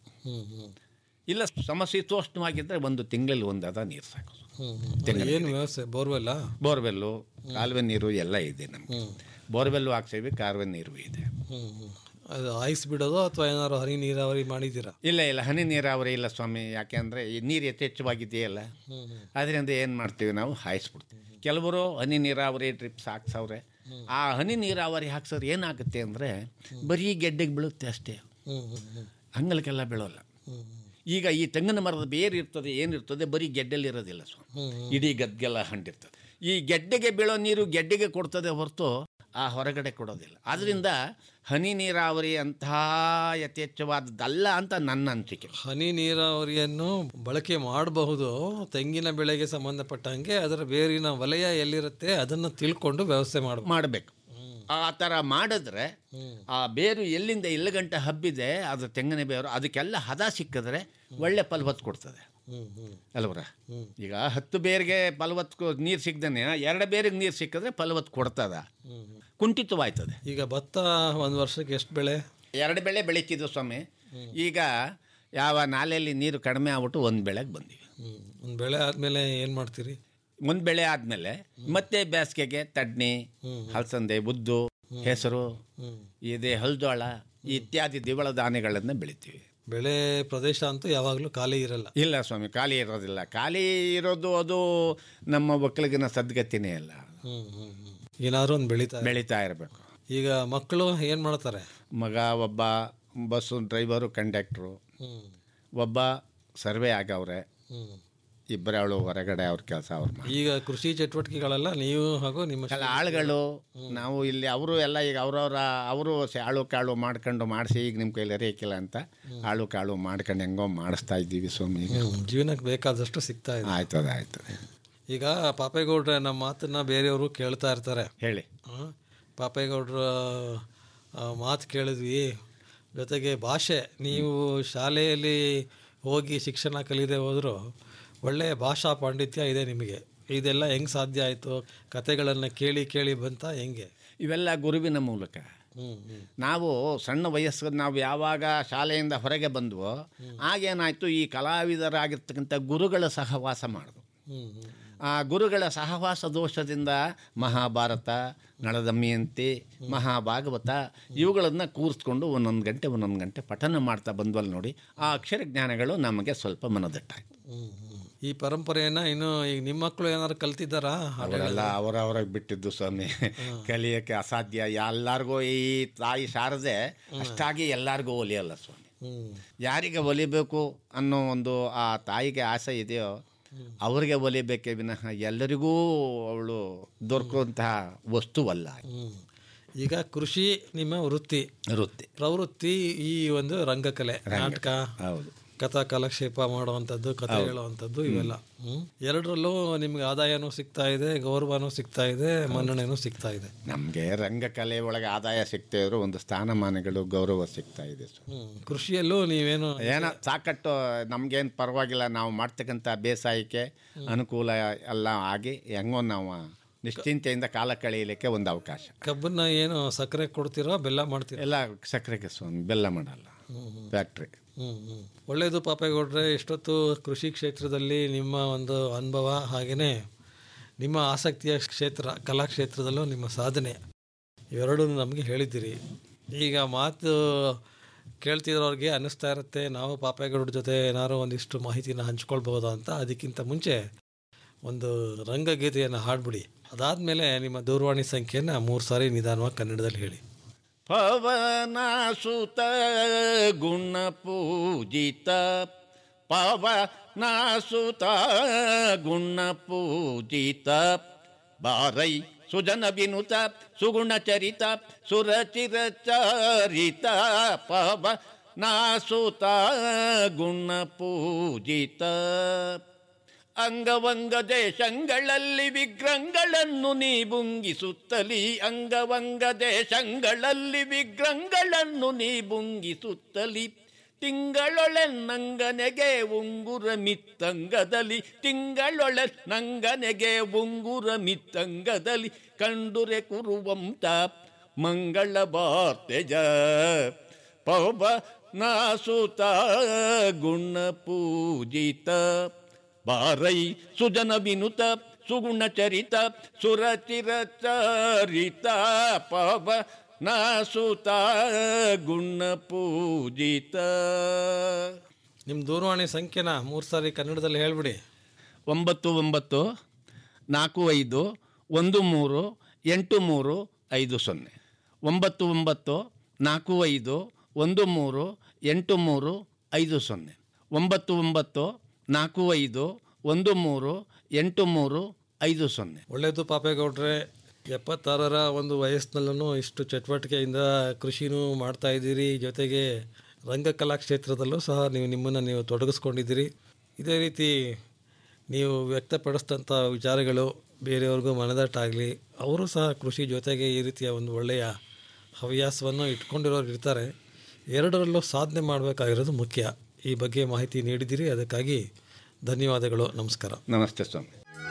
Speaker 12: ಇಲ್ಲ ಸಮಶೀತೋಷ್ಣವಾಗಿದ್ದರೆ ಒಂದು ತಿಂಗಳಲ್ಲಿ ಒಂದು ಹದ ನೀರು ಸಾಕು ತೆಂಗಿನ
Speaker 11: ಏನು ವ್ಯವಸ್ಥೆ ಬೋರ್ವೆಲ್ಲ
Speaker 12: ಬೋರ್ವೆಲ್ಲು ಕಾಲುವೆ ನೀರು ಎಲ್ಲ ಇದೆ ನಮಗೆ ಬೋರ್ವೆಲ್ಲು ಹಾಕ್ಸೇವಿ ಕಾಲುವೆ ನೀರು ಇದೆ
Speaker 11: ಅದು ಆಯ್ಸ್ ಬಿಡೋದು ಅಥವಾ ಏನಾದ್ರು ಹನಿ ನೀರಾವರಿ ಮಾಡಿದ್ದೀರಾ
Speaker 12: ಇಲ್ಲ ಇಲ್ಲ ಹನಿ ನೀರಾವರಿ ಇಲ್ಲ ಸ್ವಾಮಿ ಯಾಕೆಂದರೆ ಈ ನೀರು ಯಥೇಚ್ಛವಾಗಿದೆಯಲ್ಲ ಅದರಿಂದ ಏನು ಮಾಡ್ತೀವಿ ನಾವು ಹಾಯಿಸ್ಬಿಡ್ತೀವಿ ಕೆಲವರು ಹನಿ ನೀರಾವರಿ ಡ್ರಿಪ್ಸ್ ಹಾಕ್ಸವ್ರೆ ಆ ಹನಿ ನೀರಾವರಿ ಹಾಕ್ಸೋರು ಏನಾಗುತ್ತೆ ಅಂದರೆ ಬರೀ ಗೆಡ್ಡೆಗೆ ಬೀಳುತ್ತೆ ಅಷ್ಟೇ ಹಂಗಲಕ್ಕೆಲ್ಲ ಬೀಳೋಲ್ಲ ಈಗ ಈ ತೆಂಗಿನ ಮರದ ಬೇರು ಇರ್ತದೆ ಏನಿರ್ತದೆ ಬರೀ ಗೆಡ್ಡೆಲ್ಲಿ ಇರೋದಿಲ್ಲ ಸ್ವಾಮಿ ಇಡೀ ಗದ್ದೆಲ್ಲ ಹಂಡಿರ್ತದೆ ಈ ಗೆಡ್ಡೆಗೆ ಬೀಳೋ ನೀರು ಗೆಡ್ಡೆಗೆ ಕೊಡ್ತದೆ ಹೊರತು ಆ ಹೊರಗಡೆ ಕೊಡೋದಿಲ್ಲ ಆದ್ದರಿಂದ ಹನಿ ನೀರಾವರಿ ಅಂತಹ ಯಥೇಚ್ಛವಾದದ್ದಲ್ಲ ಅಂತ ನನ್ನ ಅನಿಸಿಕೆ
Speaker 11: ಹನಿ ನೀರಾವರಿಯನ್ನು ಬಳಕೆ ಮಾಡಬಹುದು ತೆಂಗಿನ ಬೆಳೆಗೆ ಸಂಬಂಧಪಟ್ಟಂಗೆ ಅದರ ಬೇರಿನ ವಲಯ ಎಲ್ಲಿರುತ್ತೆ ಅದನ್ನು ತಿಳ್ಕೊಂಡು ವ್ಯವಸ್ಥೆ ಮಾಡಬೇಕು
Speaker 12: ಮಾಡಬೇಕು ಆ ಥರ ಮಾಡಿದ್ರೆ ಆ ಬೇರು ಎಲ್ಲಿಂದ ಎಲ್ಲಿ ಗಂಟೆ ಹಬ್ಬಿದೆ ಅದು ತೆಂಗಿನ ಬೇರು ಅದಕ್ಕೆಲ್ಲ ಹದ ಸಿಕ್ಕಿದ್ರೆ ಒಳ್ಳೆ ಫಲವತ್ತು ಕೊಡ್ತದೆ ಅಲ್ವರ ಈಗ ಹತ್ತು ಬೇರಿಗೆ ಫಲವತ್ತು ನೀರು ಸಿಗ್ದೇನೆ ಎರಡು ಬೇರಿಗೆ ನೀರು ಸಿಕ್ಕಿದ್ರೆ ಫಲವತ್ತು ಕೊಡ್ತದ ಕುಂಠಿತವಾಯ್ತದೆ
Speaker 11: ಈಗ ಭತ್ತ ಒಂದು ವರ್ಷಕ್ಕೆ ಎಷ್ಟು ಬೆಳೆ
Speaker 12: ಎರಡು ಬೆಳೆ ಬೆಳೀತಿದ್ವು ಸ್ವಾಮಿ ಈಗ ಯಾವ ನಾಲೆಯಲ್ಲಿ ನೀರು ಕಡಿಮೆ ಆಗ್ಬಿಟ್ಟು ಒಂದು ಬೆಳೆಗೆ ಬಂದಿವಿ
Speaker 11: ಒಂದು ಬೆಳೆ ಆದಮೇಲೆ ಏನು ಮಾಡ್ತೀರಿ
Speaker 12: ಒಂದು ಬೆಳೆ ಆದಮೇಲೆ ಮತ್ತೆ ಬೇಸಿಗೆಗೆ ತಡ್ನಿ ಹಲಸಂದೆ ಉದ್ದು ಹೆಸರು ಇದೆ ಹಲ್ಜೋಳ ಇತ್ಯಾದಿ ದ್ವಿದಳ ಧಾನ್ಯಗಳನ್ನು ಬೆಳಿತೀವಿ
Speaker 11: ಬೆಳೆ ಪ್ರದೇಶ ಅಂತೂ ಯಾವಾಗಲೂ ಖಾಲಿ ಇರಲ್ಲ
Speaker 12: ಇಲ್ಲ ಸ್ವಾಮಿ ಖಾಲಿ ಇರೋದಿಲ್ಲ ಖಾಲಿ ಇರೋದು ಅದು ನಮ್ಮ ಒಕ್ಕಲಿಗಿನ ಸದ್ಗತಿನೇ ಇಲ್ಲ
Speaker 11: ಏನಾದ್ರು ಒಂದು ಬೆಳೀತಾ
Speaker 12: ಬೆಳೀತಾ ಇರಬೇಕು
Speaker 11: ಈಗ ಮಕ್ಕಳು ಏನು ಮಾಡ್ತಾರೆ
Speaker 12: ಮಗ ಒಬ್ಬ ಬಸ್ಸು ಡ್ರೈವರು ಕಂಡಕ್ಟ್ರು ಒಬ್ಬ ಸರ್ವೆ ಆಗವ್ರೆ ಇಬ್ಬರವಳು ಹೊರಗಡೆ ಅವ್ರ ಕೆಲಸ ಅವ್ರು ಮಾಡಿ
Speaker 11: ಈಗ ಕೃಷಿ ಚಟುವಟಿಕೆಗಳೆಲ್ಲ ನೀವು ಹಾಗೂ ನಿಮ್ಮ
Speaker 12: ಅಲ್ಲ ಆಳುಗಳು ನಾವು ಇಲ್ಲಿ ಅವರು ಎಲ್ಲ ಈಗ ಅವ್ರವ್ರ ಅವರು ಆಳು ಕಾಳು ಮಾಡ್ಕೊಂಡು ಮಾಡಿಸಿ ಈಗ ನಿಮ್ಮ ಕೈಲಿ ಅರಿಯಕ್ಕಿಲ್ಲ ಅಂತ ಆಳು ಕಾಳು ಮಾಡ್ಕೊಂಡು ಹೆಂಗೋ ಮಾಡಿಸ್ತಾ ಇದ್ದೀವಿ ಸ್ವಾಮಿ ಈಗ
Speaker 11: ಹ್ಮ್, ಜೀವನಕ್ಕೆ ಬೇಕಾದಷ್ಟು ಸಿಗ್ತಾ ಇದೆ
Speaker 12: ಆಯ್ತದೆ ಆಯ್ತದೆ
Speaker 11: ಈಗ ಪಾಪೇಗೌಡ್ರೆ ನಮ್ಮ ಮಾತನ್ನ ಬೇರೆಯವರು ಕೇಳ್ತಾ ಇರ್ತಾರೆ
Speaker 12: ಹೇಳಿ
Speaker 11: ಆ, ಪಾಪೇಗೌಡ್ರ ಆ, ಮಾತು ಕೇಳಿದ್ವಿ ಜೊತೆಗೆ ಭಾಷೆ ನೀವು ಶಾಲೆಯಲ್ಲಿ ಹೋಗಿ ಶಿಕ್ಷಣ ಕಲಿಯದೆ ಹೋದರೂ ಒಳ್ಳೆಯ ಭಾಷಾ ಪಾಂಡಿತ್ಯ ಇದೆ ನಿಮಗೆ ಇದೆಲ್ಲ ಹೆಂಗೆ ಸಾಧ್ಯ ಆಯಿತು ಕತೆಗಳನ್ನು ಕೇಳಿ ಕೇಳಿ ಬಂತ ಹೆಂಗೆ
Speaker 12: ಇವೆಲ್ಲ ಗುರುವಿನ ಮೂಲಕ ನಾವು ಸಣ್ಣ ವಯಸ್ಸು ನಾವು ಯಾವಾಗ ಶಾಲೆಯಿಂದ ಹೊರಗೆ ಬಂದ್ವೋ ಆಗೇನಾಯಿತು ಈ ಕಲಾವಿದರಾಗಿರ್ತಕ್ಕಂಥ ಗುರುಗಳ ಸಹವಾಸ ಮಾಡಿದ್ರು ಆ ಗುರುಗಳ ಸಹವಾಸ ದೋಷದಿಂದ ಮಹಾಭಾರತ ನಳದಮಯಂತಿ ಮಹಾಭಾಗವತ ಇವುಗಳನ್ನು ಕೂರಿಸ್ಕೊಂಡು ಒಂದೊಂದು ಗಂಟೆ ಒಂದೊಂದು ಗಂಟೆ ಪಠನ ಮಾಡ್ತಾ ಬಂದ್ವಲ್ಲ ನೋಡಿ ಆ ಅಕ್ಷರ ಜ್ಞಾನಗಳು ನಮಗೆ ಸ್ವಲ್ಪ ಮನದಟ್ಟಾಯ್ತು
Speaker 11: ಈ ಪರಂಪರೆಯನ್ನ ಇನ್ನು ಈಗ ನಿಮ್ಮ ಮಕ್ಕಳು ಏನಾದ್ರು ಕಲ್ತಿದ್ದಾರಾ
Speaker 12: ಅವರೆಲ್ಲ ಅವರವರಾಗಿ ಬಿಟ್ಟಿದ್ದು ಸ್ವಾಮಿ ಕಲಿಯೋಕ್ಕೆ ಅಸಾಧ್ಯ ಎಲ್ಲರಿಗೂ ಈ ತಾಯಿ ಶಾರದೆ ಅಷ್ಟಾಗಿ ಎಲ್ಲರಿಗೂ ಒಲಿಯಲ್ಲ ಸ್ವಾಮಿ ಯಾರಿಗೆ ಒಲಿಬೇಕು ಅನ್ನೋ ಒಂದು ಆ ತಾಯಿಗೆ ಆಸೆ ಇದೆಯೋ ಅವರಿಗೆ ಒಲಿಬೇಕೇ ವಿನಃ ಎಲ್ಲರಿಗೂ ಅವಳು ದೊರಕುವಂತಹ ವಸ್ತುವಲ್ಲ
Speaker 11: ಈಗ ಕೃಷಿ ನಿಮ್ಮ ವೃತ್ತಿ
Speaker 12: ವೃತ್ತಿ
Speaker 11: ಪ್ರವೃತ್ತಿ ಈ ಒಂದು ರಂಗಕಲೆ ನಾಟಕ
Speaker 12: ಹೌದು
Speaker 11: ಕಥಾ ಕಾಲಕ್ಷೇಪ ಮಾಡುವಂಥದ್ದು ಕಥೆ ಹೇಳುವಂಥದ್ದು ಇವೆಲ್ಲ ಹ್ಮ್. ಎರಡರಲ್ಲೂ ನಿಮ್ಗೆ ಆದಾಯನೂ ಸಿಗ್ತಾ ಇದೆ ಗೌರವನೂ ಸಿಗ್ತಾ ಇದೆ ಮನ್ನಣೆನೂ ಸಿಗ್ತಾ ಇದೆ
Speaker 12: ನಮಗೆ ರಂಗಕಲೆ ಒಳಗೆ ಆದಾಯ ಸಿಗ್ತಾ ಇದ್ರು ಒಂದು ಸ್ಥಾನಮಾನಗಳು ಗೌರವ ಸಿಗ್ತಾ ಇದೆ ಸ್ವಾಮಿ.
Speaker 11: ಹ್ಮ್. ಕೃಷಿಯಲ್ಲೂ ನೀವೇನು
Speaker 12: ಏನೋ ಸಾಕಟ್ಟು ನಮ್ಗೇನು ಪರವಾಗಿಲ್ಲ ನಾವು ಮಾಡ್ತಕ್ಕಂಥ ಬೇಸಾಯಕ್ಕೆ ಅನುಕೂಲ ಎಲ್ಲ ಆಗಿ ಹೆಂಗೋ ನಾವು ನಿಶ್ಚಿಂತೆಯಿಂದ ಕಾಲ ಕಳೆಯಲಿಕ್ಕೆ ಒಂದು ಅವಕಾಶ
Speaker 11: ಕಬ್ಬನ್ನ ಏನು ಸಕ್ಕರೆ ಕೊಡ್ತೀರೋ ಬೆಲ್ಲ ಮಾಡ್ತೀರೋ
Speaker 12: ಎಲ್ಲ ಸಕ್ಕರೆಗೆ ಸ್ವಾಮಿ ಬೆಲ್ಲ ಮಾಡಲ್ಲ ಫ್ಯಾಕ್ಟ್ರಿ
Speaker 11: ಹ್ಮ್ ಹ್ಮ್ ಒಳ್ಳೆಯದು ಪಾಪೇಗೌಡ್ರೆ ಇಷ್ಟೊತ್ತು ಕೃಷಿ ಕ್ಷೇತ್ರದಲ್ಲಿ ನಿಮ್ಮ ಒಂದು ಅನುಭವ ಹಾಗೆಯೇ ನಿಮ್ಮ ಆಸಕ್ತಿಯ ಕ್ಷೇತ್ರ ಕಲಾ ಕ್ಷೇತ್ರದಲ್ಲೂ ನಿಮ್ಮ ಸಾಧನೆ ಇವೆರಡೂ ನಮಗೆ ಹೇಳಿದ್ದೀರಿ ಈಗ ಮಾತು ಕೇಳ್ತಿರೋರಿಗೆ ಅನ್ನಿಸ್ತಾ ಇರುತ್ತೆ ನಾವು ಪಾಪೇಗೌಡ್ರ ಜೊತೆ ಏನಾದ್ರು ಒಂದಿಷ್ಟು ಮಾಹಿತಿನ ಹಂಚ್ಕೊಳ್ಬೋದಾ ಅಂತ ಅದಕ್ಕಿಂತ ಮುಂಚೆ ಒಂದು ರಂಗಗೀತೆಯನ್ನು ಹಾಡ್ಬಿಡಿ ಅದಾದಮೇಲೆ ನಿಮ್ಮ ದೂರವಾಣಿ ಸಂಖ್ಯೆಯನ್ನು ಮೂರು ಸಾರಿ ನಿಧಾನವಾಗಿ ಕನ್ನಡದಲ್ಲಿ ಹೇಳಿ
Speaker 12: ಪವನ ಸುತ ಗುಣ ಪೂಜಿತ ಪವನ ಸುತ ಗುಣ ಪೂಜಿತ ಬಾರೈ ಸುಜನ ವಿನುತ ಸುಗುಣ ಚರಿತ ಸುರಚಿರ ಚರಿತ ಪವ ನಾಸುತ ಗುಣ ಪೂಜಿತ ಅಂಗವಂಗ ದೇಶಗಳಲ್ಲಿ ವಿಗ್ರಹಗಳನ್ನು ನೀ ಬುಂಗಿಸುತ್ತಲಿ ಅಂಗವಂಗ ದೇಶಗಳಲ್ಲಿ ವಿಗ್ರಹಗಳನ್ನು ನೀ ಬುಂಗಿಸುತ್ತಲಿ ತಿಂಗಳೊಳೆ ನಂಗನೆಗೆ ಉಂಗುರ ಮಿತ್ತಂಗದಲ್ಲಿ ತಿಂಗಳೊಳೆ ನಂಗನೆಗೆ ಉಂಗುರ ಮಿತ್ತಂಗದಲ್ಲಿ ಕಂಡುರೆ ಕುರುವಂತ ಮಂಗಳ ಬಾರ್ತೆಜ ಪವನ ನಾಸುತ ಗುಣ ಪೂಜಿತ ಬಾರೈ ಸುಜನ ವಿನುತ ಸುಗುಣ ಚರಿತ ಸುರಚಿರ ಚರಿತ ಪವ ನಾಸುತ ಗುಣ ಪೂಜಿತ
Speaker 11: ನಿಮ್ಮ ದೂರವಾಣಿ ಸಂಖ್ಯೆನ ಮೂರು ಸಾರಿ ಕನ್ನಡದಲ್ಲಿ ಹೇಳ್ಬಿಡಿ
Speaker 12: ಒಂಬತ್ತು ಒಂಬತ್ತು ನಾಲ್ಕು ಐದು ಒಂದು ಮೂರು ಎಂಟು ಮೂರು ಐದು ಸೊನ್ನೆ ಒಂಬತ್ತು ಒಂಬತ್ತು ನಾಲ್ಕು ಐದು ಒಂದು ಮೂರು ಎಂಟು ಮೂರು ಐದು ಸೊನ್ನೆ ಒಂಬತ್ತು ಒಂಬತ್ತು ನಾಲ್ಕು ಐದು ಒಂದು ಮೂರು ಎಂಟು ಮೂರು ಐದು ಸೊನ್ನೆ
Speaker 11: ಒಳ್ಳೆಯದು ಪಾಪೇಗೌಡ್ರೆ ಎಪ್ಪತ್ತಾರರ ಒಂದು ವಯಸ್ಸಿನಲ್ಲೂ ಇಷ್ಟು ಚಟುವಟಿಕೆಯಿಂದ ಕೃಷಿನೂ ಮಾಡ್ತಾ ಇದ್ದೀರಿ ಜೊತೆಗೆ ರಂಗಕಲಾ ಕ್ಷೇತ್ರದಲ್ಲೂ ಸಹ ನೀವು ನಿಮ್ಮನ್ನು ನೀವು ತೊಡಗಿಸ್ಕೊಂಡಿದ್ದೀರಿ ಇದೇ ರೀತಿ ನೀವು ವ್ಯಕ್ತಪಡಿಸಿದಂಥ ವಿಚಾರಗಳು ಬೇರೆಯವ್ರಿಗೂ ಮನದಟ್ಟಾಗಲಿ ಅವರು ಸಹ ಕೃಷಿ ಜೊತೆಗೆ ಈ ರೀತಿಯ ಒಂದು ಒಳ್ಳೆಯ ಹವ್ಯಾಸವನ್ನು ಇಟ್ಕೊಂಡಿರೋರು ಇರ್ತಾರೆ ಎರಡರಲ್ಲೂ ಸಾಧನೆ ಮಾಡಬೇಕಾಗಿರೋದು ಮುಖ್ಯ ಈ ಬಗ್ಗೆ ಮಾಹಿತಿ ನೀಡಿದ್ದೀರಿ ಅದಕ್ಕಾಗಿ ಧನ್ಯವಾದಗಳು ನಮಸ್ಕಾರ
Speaker 12: ನಮಸ್ತೆ ಸ್ವಾಮಿ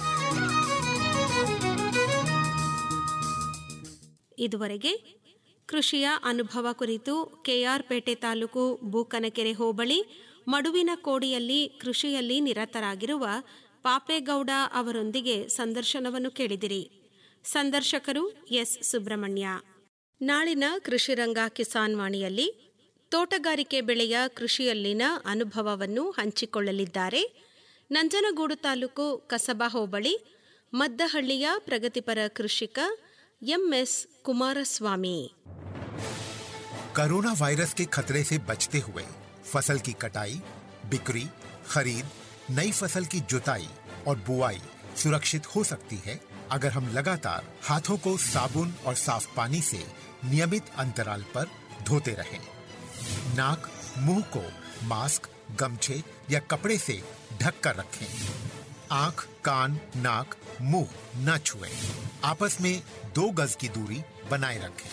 Speaker 2: ಇದುವರೆಗೆ ಕೃಷಿಯ ಅನುಭವ ಕುರಿತು ಕೆಆರ್ ಪೇಟೆ ತಾಲೂಕು ಬೂಕನಕೆರೆ ಹೋಬಳಿ ಮಡುವಿನ ಕೋಡಿಯಲ್ಲಿ ಕೃಷಿಯಲ್ಲಿ ನಿರತರಾಗಿರುವ ಪಾಪೇಗೌಡ ಅವರೊಂದಿಗೆ ಸಂದರ್ಶನವನ್ನು ಕೇಳಿದಿರಿ ಸಂದರ್ಶಕರು ಎಸ್ ಸುಬ್ರಹ್ಮಣ್ಯ ನಾಳಿನ ಕೃಷಿರಂಗ ಕಿಸಾನ್ ವಾಣಿಯಲ್ಲಿ ತೋಟಗಾರಿಕೆ ಬೆಳೆಯ ಕೃಷಿಯಲ್ಲಿನ ಅನುಭವವನ್ನು ಹಂಚಿಕೊಳ್ಳಲಿದ್ದಾರೆ ನಂಜನಗೂಡು ತಾಲೂಕು ಕಸಬಾ ಹೋಬಳಿ ಮದ್ದಹಳ್ಳಿಯ ಪ್ರಗತಿಪರ ಕೃಷಿಕ ಎಂಎಸ್ ಕುಮಾರಸ್ವಾಮಿ
Speaker 13: कोरोना वायरस के खतरे से बचते हुए फसल की कटाई बिक्री खरीद नई फसल की जुताई और बुआई सुरक्षित हो सकती है अगर हम लगातार हाथों को साबुन और साफ पानी से नियमित अंतराल पर धोते रहें। नाक मुंह को मास्क गमछे या कपड़े से ढक कर रखें आंख कान नाक मुंह न छुएं। आपस में दो गज की दूरी बनाए रखें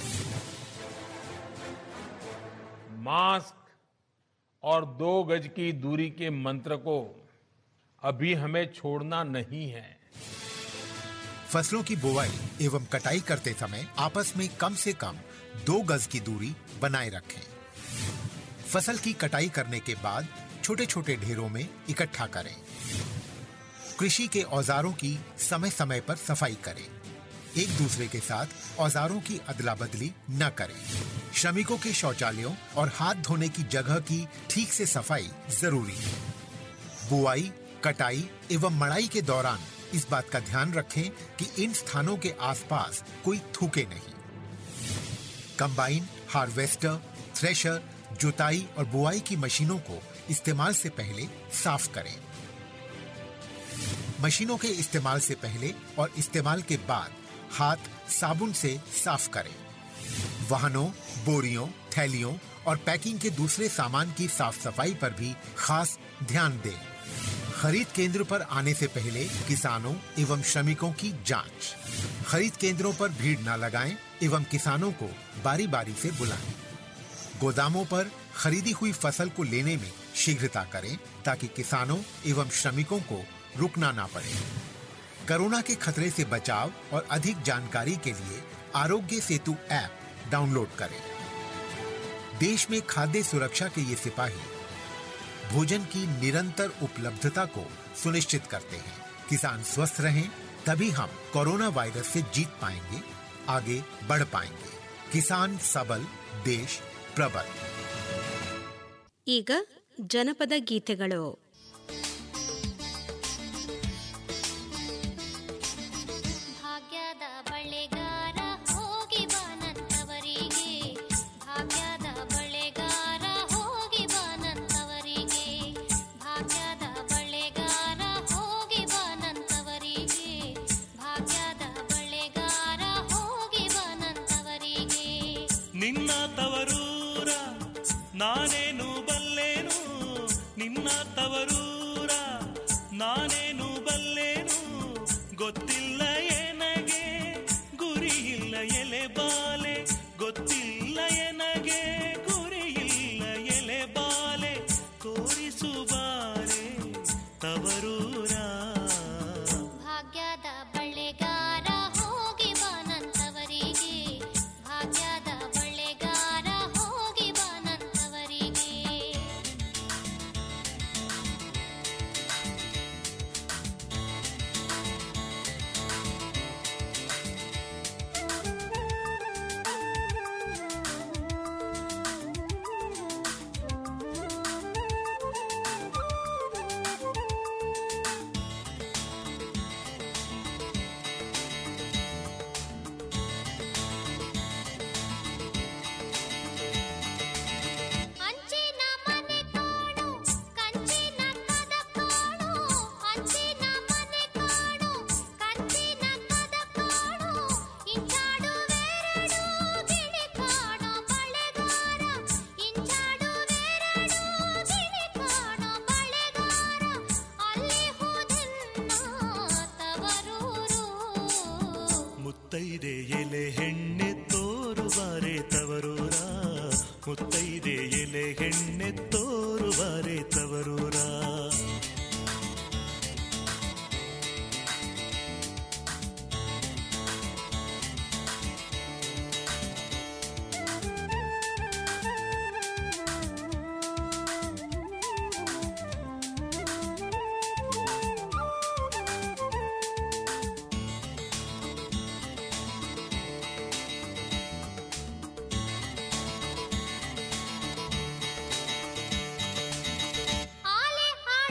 Speaker 4: मास्क और दो गज की दूरी के मंत्र को अभी हमें छोड़ना नहीं है
Speaker 13: फसलों की बुवाई एवं कटाई करते समय आपस में कम से कम दो गज की दूरी बनाए रखें फसल की कटाई करने के बाद छोटे छोटे ढेरों में इकट्ठा करें कृषि के औजारों की समय समय पर सफाई करें एक दूसरे के साथ औजारों की अदला बदली न करें श्रमिकों के शौचालयों और हाथ धोने की जगह की ठीक से सफाई जरूरी है बुआई कटाई एवं मड़ाई के दौरान इस बात का ध्यान रखें कि इन स्थानों के आसपास कोई थूके नहीं कंबाइन हार्वेस्टर थ्रेशर जुताई और बुआई की मशीनों को इस्तेमाल से पहले साफ करें मशीनों के इस्तेमाल से पहले और इस्तेमाल के बाद हाथ साबुन से साफ करें वाहनों बोरियों थैलियों और पैकिंग के दूसरे सामान की साफ सफाई पर भी खास ध्यान दें खरीद केंद्र पर आने से पहले किसानों एवं श्रमिकों की जांच खरीद केंद्रों पर भीड़ न लगाएं एवं किसानों को बारी बारी से बुलाएं गोदामों पर खरीदी हुई फसल को लेने में शीघ्रता करें ताकि किसानों एवं श्रमिकों को रुकना ना पड़े कोरोना के खतरे से बचाव और अधिक जानकारी के लिए आरोग्य सेतु ऐप डाउनलोड करें देश में खाद्य सुरक्षा के ये सिपाही भोजन की निरंतर उपलब्धता को सुनिश्चित करते हैं किसान स्वस्थ रहें तभी हम कोरोना वायरस से जीत पाएंगे आगे बढ़ पाएंगे किसान सबल देश प्रबल
Speaker 2: ಈಗ ಜನಪದ ಗೀತೆಗಳು
Speaker 14: ಭಾಗ್ಯದ ಬಳೆಗಾರ ಹೋಗಿ ಬಾನಂತವರಿಗೆ ಭಾಗ್ಯದ ಬಳೆಗಾರ ಹೋಗಿ ಬಾನಂತವರಿಗೆ ಭಾಗ್ಯದ ಬಳೆಗಾರ ಹೋಗಿ ಬಾನಂತವರಿಗೆ ಭಾಗ್ಯದ ಬಳೆಗಾರ ಹೋಗಿ ಬಾನಂತವರಿಗೆ
Speaker 15: ನಿನ್ನ ತವರೂರ ನಾನೇನು ಬಲ್ಲೇನು ನಿನ್ನ ತವರೂರ ನಾನೇನು ಬಲ್ಲೇನು ಗೊತ್ತಿಲ್ಲ ಏನಗೆ ಗುರಿ ಇಲ್ಲ ಎಲೆ ಬಾಲೆ ಗೊತ್ತಿಲ್ಲ ಎನಗೆ ಗುರಿ ಇಲ್ಲ ಎಲೆ ಬಾಲೆ ತೋರಿಸು ಬಾರೆ ತವರೂರ
Speaker 14: ಭಾಗ್ಯದ ಬಳೆಗಾರ ಹೋಗಿ ಬಾನಂತವರಿಗೆ ಭಾಗ್ಯದ ಬಳೆಗಾರ ಹೋಗಿ ಬಾನಂತವರಿಗೆ ಅಂಚಿನ ಮನೆ ಕಾಣು ಕಂಚಿನ ಕದ ಕಾಣು ಅಂಚಿನ ಮನೆ ಕಾಣು ಕಂಚಿನ ಕದ ಕಾಣು ಇಂಚಾಡುವೆರಡು ಗಿಳಿ ಕಾಣೋ ಬಳೆಗಾರ ಇಂಚಾಡುವೆರಡು ಗಿಳಿ ಕಾಣೋ ಬಳೆಗಾರ ಅಲ್ಲಿ ಹೋದೆನ್ನ ತವರೂರು
Speaker 15: ಮುತ್ತೈದೆ ಎಲೆ ಹೆಣ್ಣೆ ತೋರು ಬಾರೆ ತವರೂರ ಮುತ್ತೈದೆ ಎಲೆ ಹೆಣ್ಣೆ ತೋರು ಬಾರೆ ತವರೂರ
Speaker 14: ಆಲೆ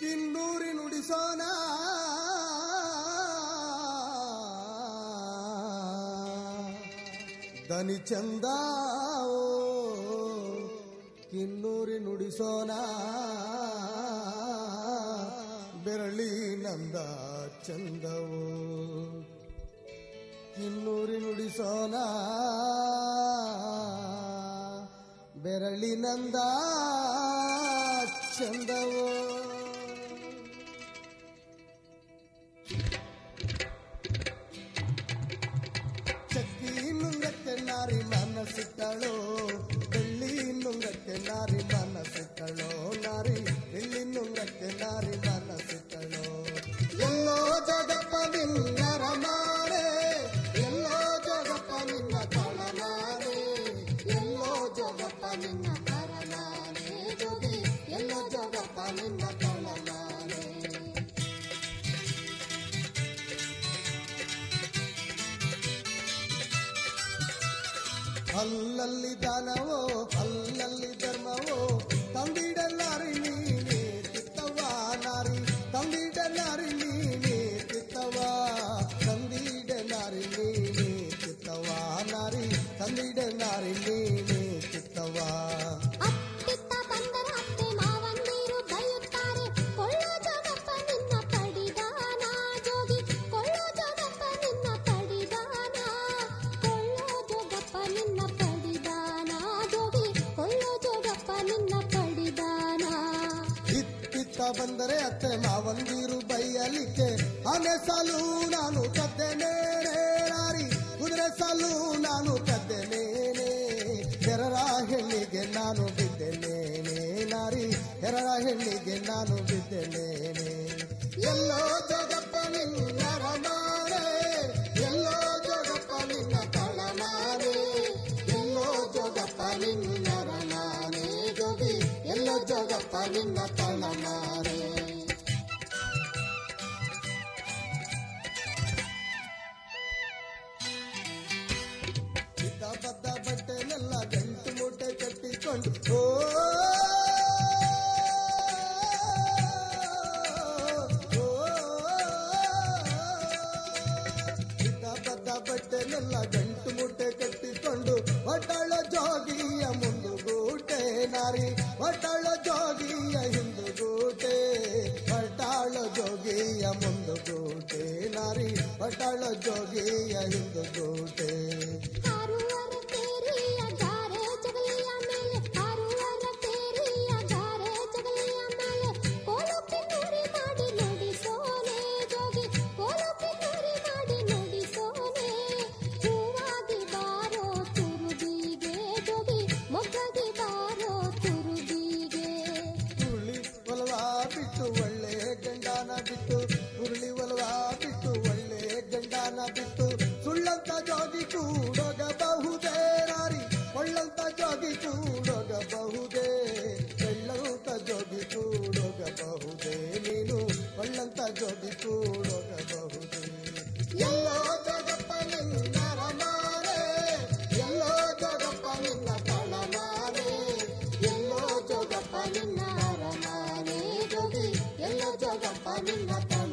Speaker 16: ಕಿನ್ನೂರಿ ನುಡಿಸೋಣ ದನಿ ಚಂದ ಓ, ಕಿನ್ನೂರಿ ನುಡಿಸೋಣ ಬೆರಳಿ ನಂದ ಚಂದವು ಕಿನ್ನೂರಿ ನುಡಿಸೋಣ ಬೆರಳಿನಂದ ಚಂದವು ಚಕ್ಕಿ ನುಂಗಕ್ಕೆ ನಾರಿ ಮನಸ್ಸಿಟ್ಟಳು ಬೆಳ್ಳಿ ನುಂಗಕ್ಕೆ ನಾರಿ ಮನಸ್ಸಿಟ್ಟಳು ನಾರಿ ಬೆಳ್ಳಿ ನುಂಗಕ್ಕೆ ನಾರಿ ಮನಸ್ಸಿಟ್ಟಳು ಎಲ್ಲೋ ಜಗಪ್ಪ ನಿನ್ನರ ಮಾರೆ ಎಲ್ಲೋ ಜಗಪ್ಪ ನಿನ್ನ ತಳಮಾರೆ ಎಲ್ಲೋ ಜಗಪ್ಪ ನಿನ್ನ ತರಮಾರೆ ಜೋಗಿ ಎಲ್ಲೋ ಜಗಪ್ಪ ನಿನ್ನ ತಳಮಾರೆ ಅಲ್ಲಲ್ಲಿ ದಾನವೋ ಅಲ್ಲಲ್ಲಿ ಧರ್ಮವೋ ತಂದಿಡಲಾರಿ ನೀನೇ ತಿತ್ತವ ನಾರಿ ತಂದಿಡಲಾರಿ ನೀನೇ ತಿತ್ತವ ತಂದಿಡಲಾರಿ ನೀನೇ ತಿತ್ತವ ನಾರಿ ತಂದಿಡಲಾರಿ ನೀನೇ ತಿತ್ತವ
Speaker 14: ಅತ್ತಿತ್ತ ಬಂದರ ಅತ್ತೆ ಮಾವಂದಿರು ಬೈಯುತ್ತಾರೆ ಕೊಳ್ಳೋ ಜೋಗಪ್ಪ ನಿನ್ನ ಪಡಿದಾನ ಜೋಗಿ ಕೊಳ್ಳೋ ಜೋಗಪ್ಪ ನಿನ್ನ ಪಡಿದಾನ ಕೊಳ್ಳೋ ಜೋಗಪ್ಪ ನಿನ್ನ ಪಡಿದಾನ ಜೋಗಿ ಕೊಳ್ಳೋ ಜೋಗಪ್ಪ ನಿನ್ನ ಪಡಿದಾನ
Speaker 16: ಇತ್ತಿತ್ತ ಬಂದರೆ ಅತ್ತೆ ಮಾವಂದಿರು ಬೈಯಲಿಕ್ಕೆ ಆನೆ ಸಾಲು ನಾನು ಕದ್ದೆನೇ ನಾರಿ ಕುದುರೆ ಸಾಲು ನಾನು ಕದ್ದೆನೇನೆ ಹೆರರ ಹೆಣ್ಣಿಗೆ ನಾನು ಬಿದ್ದೆನೇನೆ ನಾರಿ ಹೆರರ ಹೆಣ್ಣಿಗೆ ನಾನು ಬಿದ್ದೆನೇನೆ ಎಲ್ಲೋ ಜಗಪ್ಪ ನಿನ್ನರ ಮಾರೆ ಎಲ್ಲೋ ಜಗಪ್ಪ ನಿನ್ನ ತಳಮಾರೆ ಎಲ್ಲೋ ಜಗಪ್ಪ ನಿನ್ನರ ಮಾರೆ ಜೋಗಿ ಎಲ್ಲೋ ಜಗಪ್ಪ ನಿನ್ನ ತಳಮಾರೆ ಸಿದ್ಧ ಬದ್ದ ಬಟ್ಟೆನೆಲ್ಲ ಗಂಟು ಮೂಟೆ ಕಟ್ಟಿಕೊಂಡು ಓ ಓ, ಸಿದ್ಧ ಬದ್ದ ಬಟ್ಟೆನೆಲ್ಲ ಗಂಟು ಮೂಟೆ ಕಟ್ಟಿಕೊಂಡು ಒಟ್ಟಾಳ ಜೋಗಿಯ ಮುಂದುಗೂಟೆ ನಾರಿ ಒಟ್ಟಾಳ ಜೋಗಿಯ ಹಿಂದುಗೂಟೆ ಒಟ್ಟಾಳ ಜೋಗಿಯ ಮುಂದುಗೂಟೆ ನಾರಿ ಒಟ್ಟಾಳ ಜೋಗಿಯ ಹಿಂದುಗೂಟೆ
Speaker 14: ಹಾರುವರ ತೇರಿಯ ಗಾರೆ ಜಗಲಿಯ ಮೇಲೆ ಹಾರುವರ ತೇರಿಯ ಗಾರೆ ಜಗಲಿಯ ಮೇಲೆ ಕೋಲಕ್ಕೆ ನುಡಿ ಮಾಡಿ ನುಡಿಸೋನೆ ಜೋಗಿ ಕೋಲಕ್ಕೆ ನುಡಿ ಮಾಡಿ ನುಡಿಸೋನೆ ಹೂವಾಗಿ ಬಾರೋ ತುರುಬಿಗೆ ಜೋಗಿ ಮೊಗ್ಗಾಗಿ ಬಾರೋ ತುರುಬಿಗೆ
Speaker 16: ಉರುಳಿ ಒಲವ ಬಿಟ್ಟು ಒಳ್ಳೆ ಗಂಡನ ಬಿಟ್ಟು ಉರುಳಿ ಒಲವ ಬಿಟ್ಟು ಒಳ್ಳೆ ಗಂಡನ ಬಿಟ್ಟು ಸುಳ್ಳಂತ ಜೋಗಿ ಕೂಡೋಗಬಹುದೇ ನಾರಿ ಒಳ್ಳಂತ ಜೋಗಿ ಕೂಡೋಗಬಹುದೇ ಬೆಳ್ಳಂತ ಜೋಗಿ ಕೂಡೋಗಬಹುದೇ ನೀನು ಒಳ್ಳಂತ ಜೋಗಿ ಕೂಡೋಗಬಹುದೇ ಎಲ್ಲೋ ಜಗಪ್ಪ ನಿನ್ನರ ಮಾರೆ ಎಲ್ಲೋ ಜಗಪ್ಪ ನಿನ್ನ ತಳಮಾರೆ ಎಲ್ಲೋ ಜೋಗಪ್ಪ ನಿನ್ನ ಅರಮಾನೆ ಜೋಗಿ ಎಲ್ಲೋ ಜೋಗಪ್ಪ ನಿನ್ನ ತಳ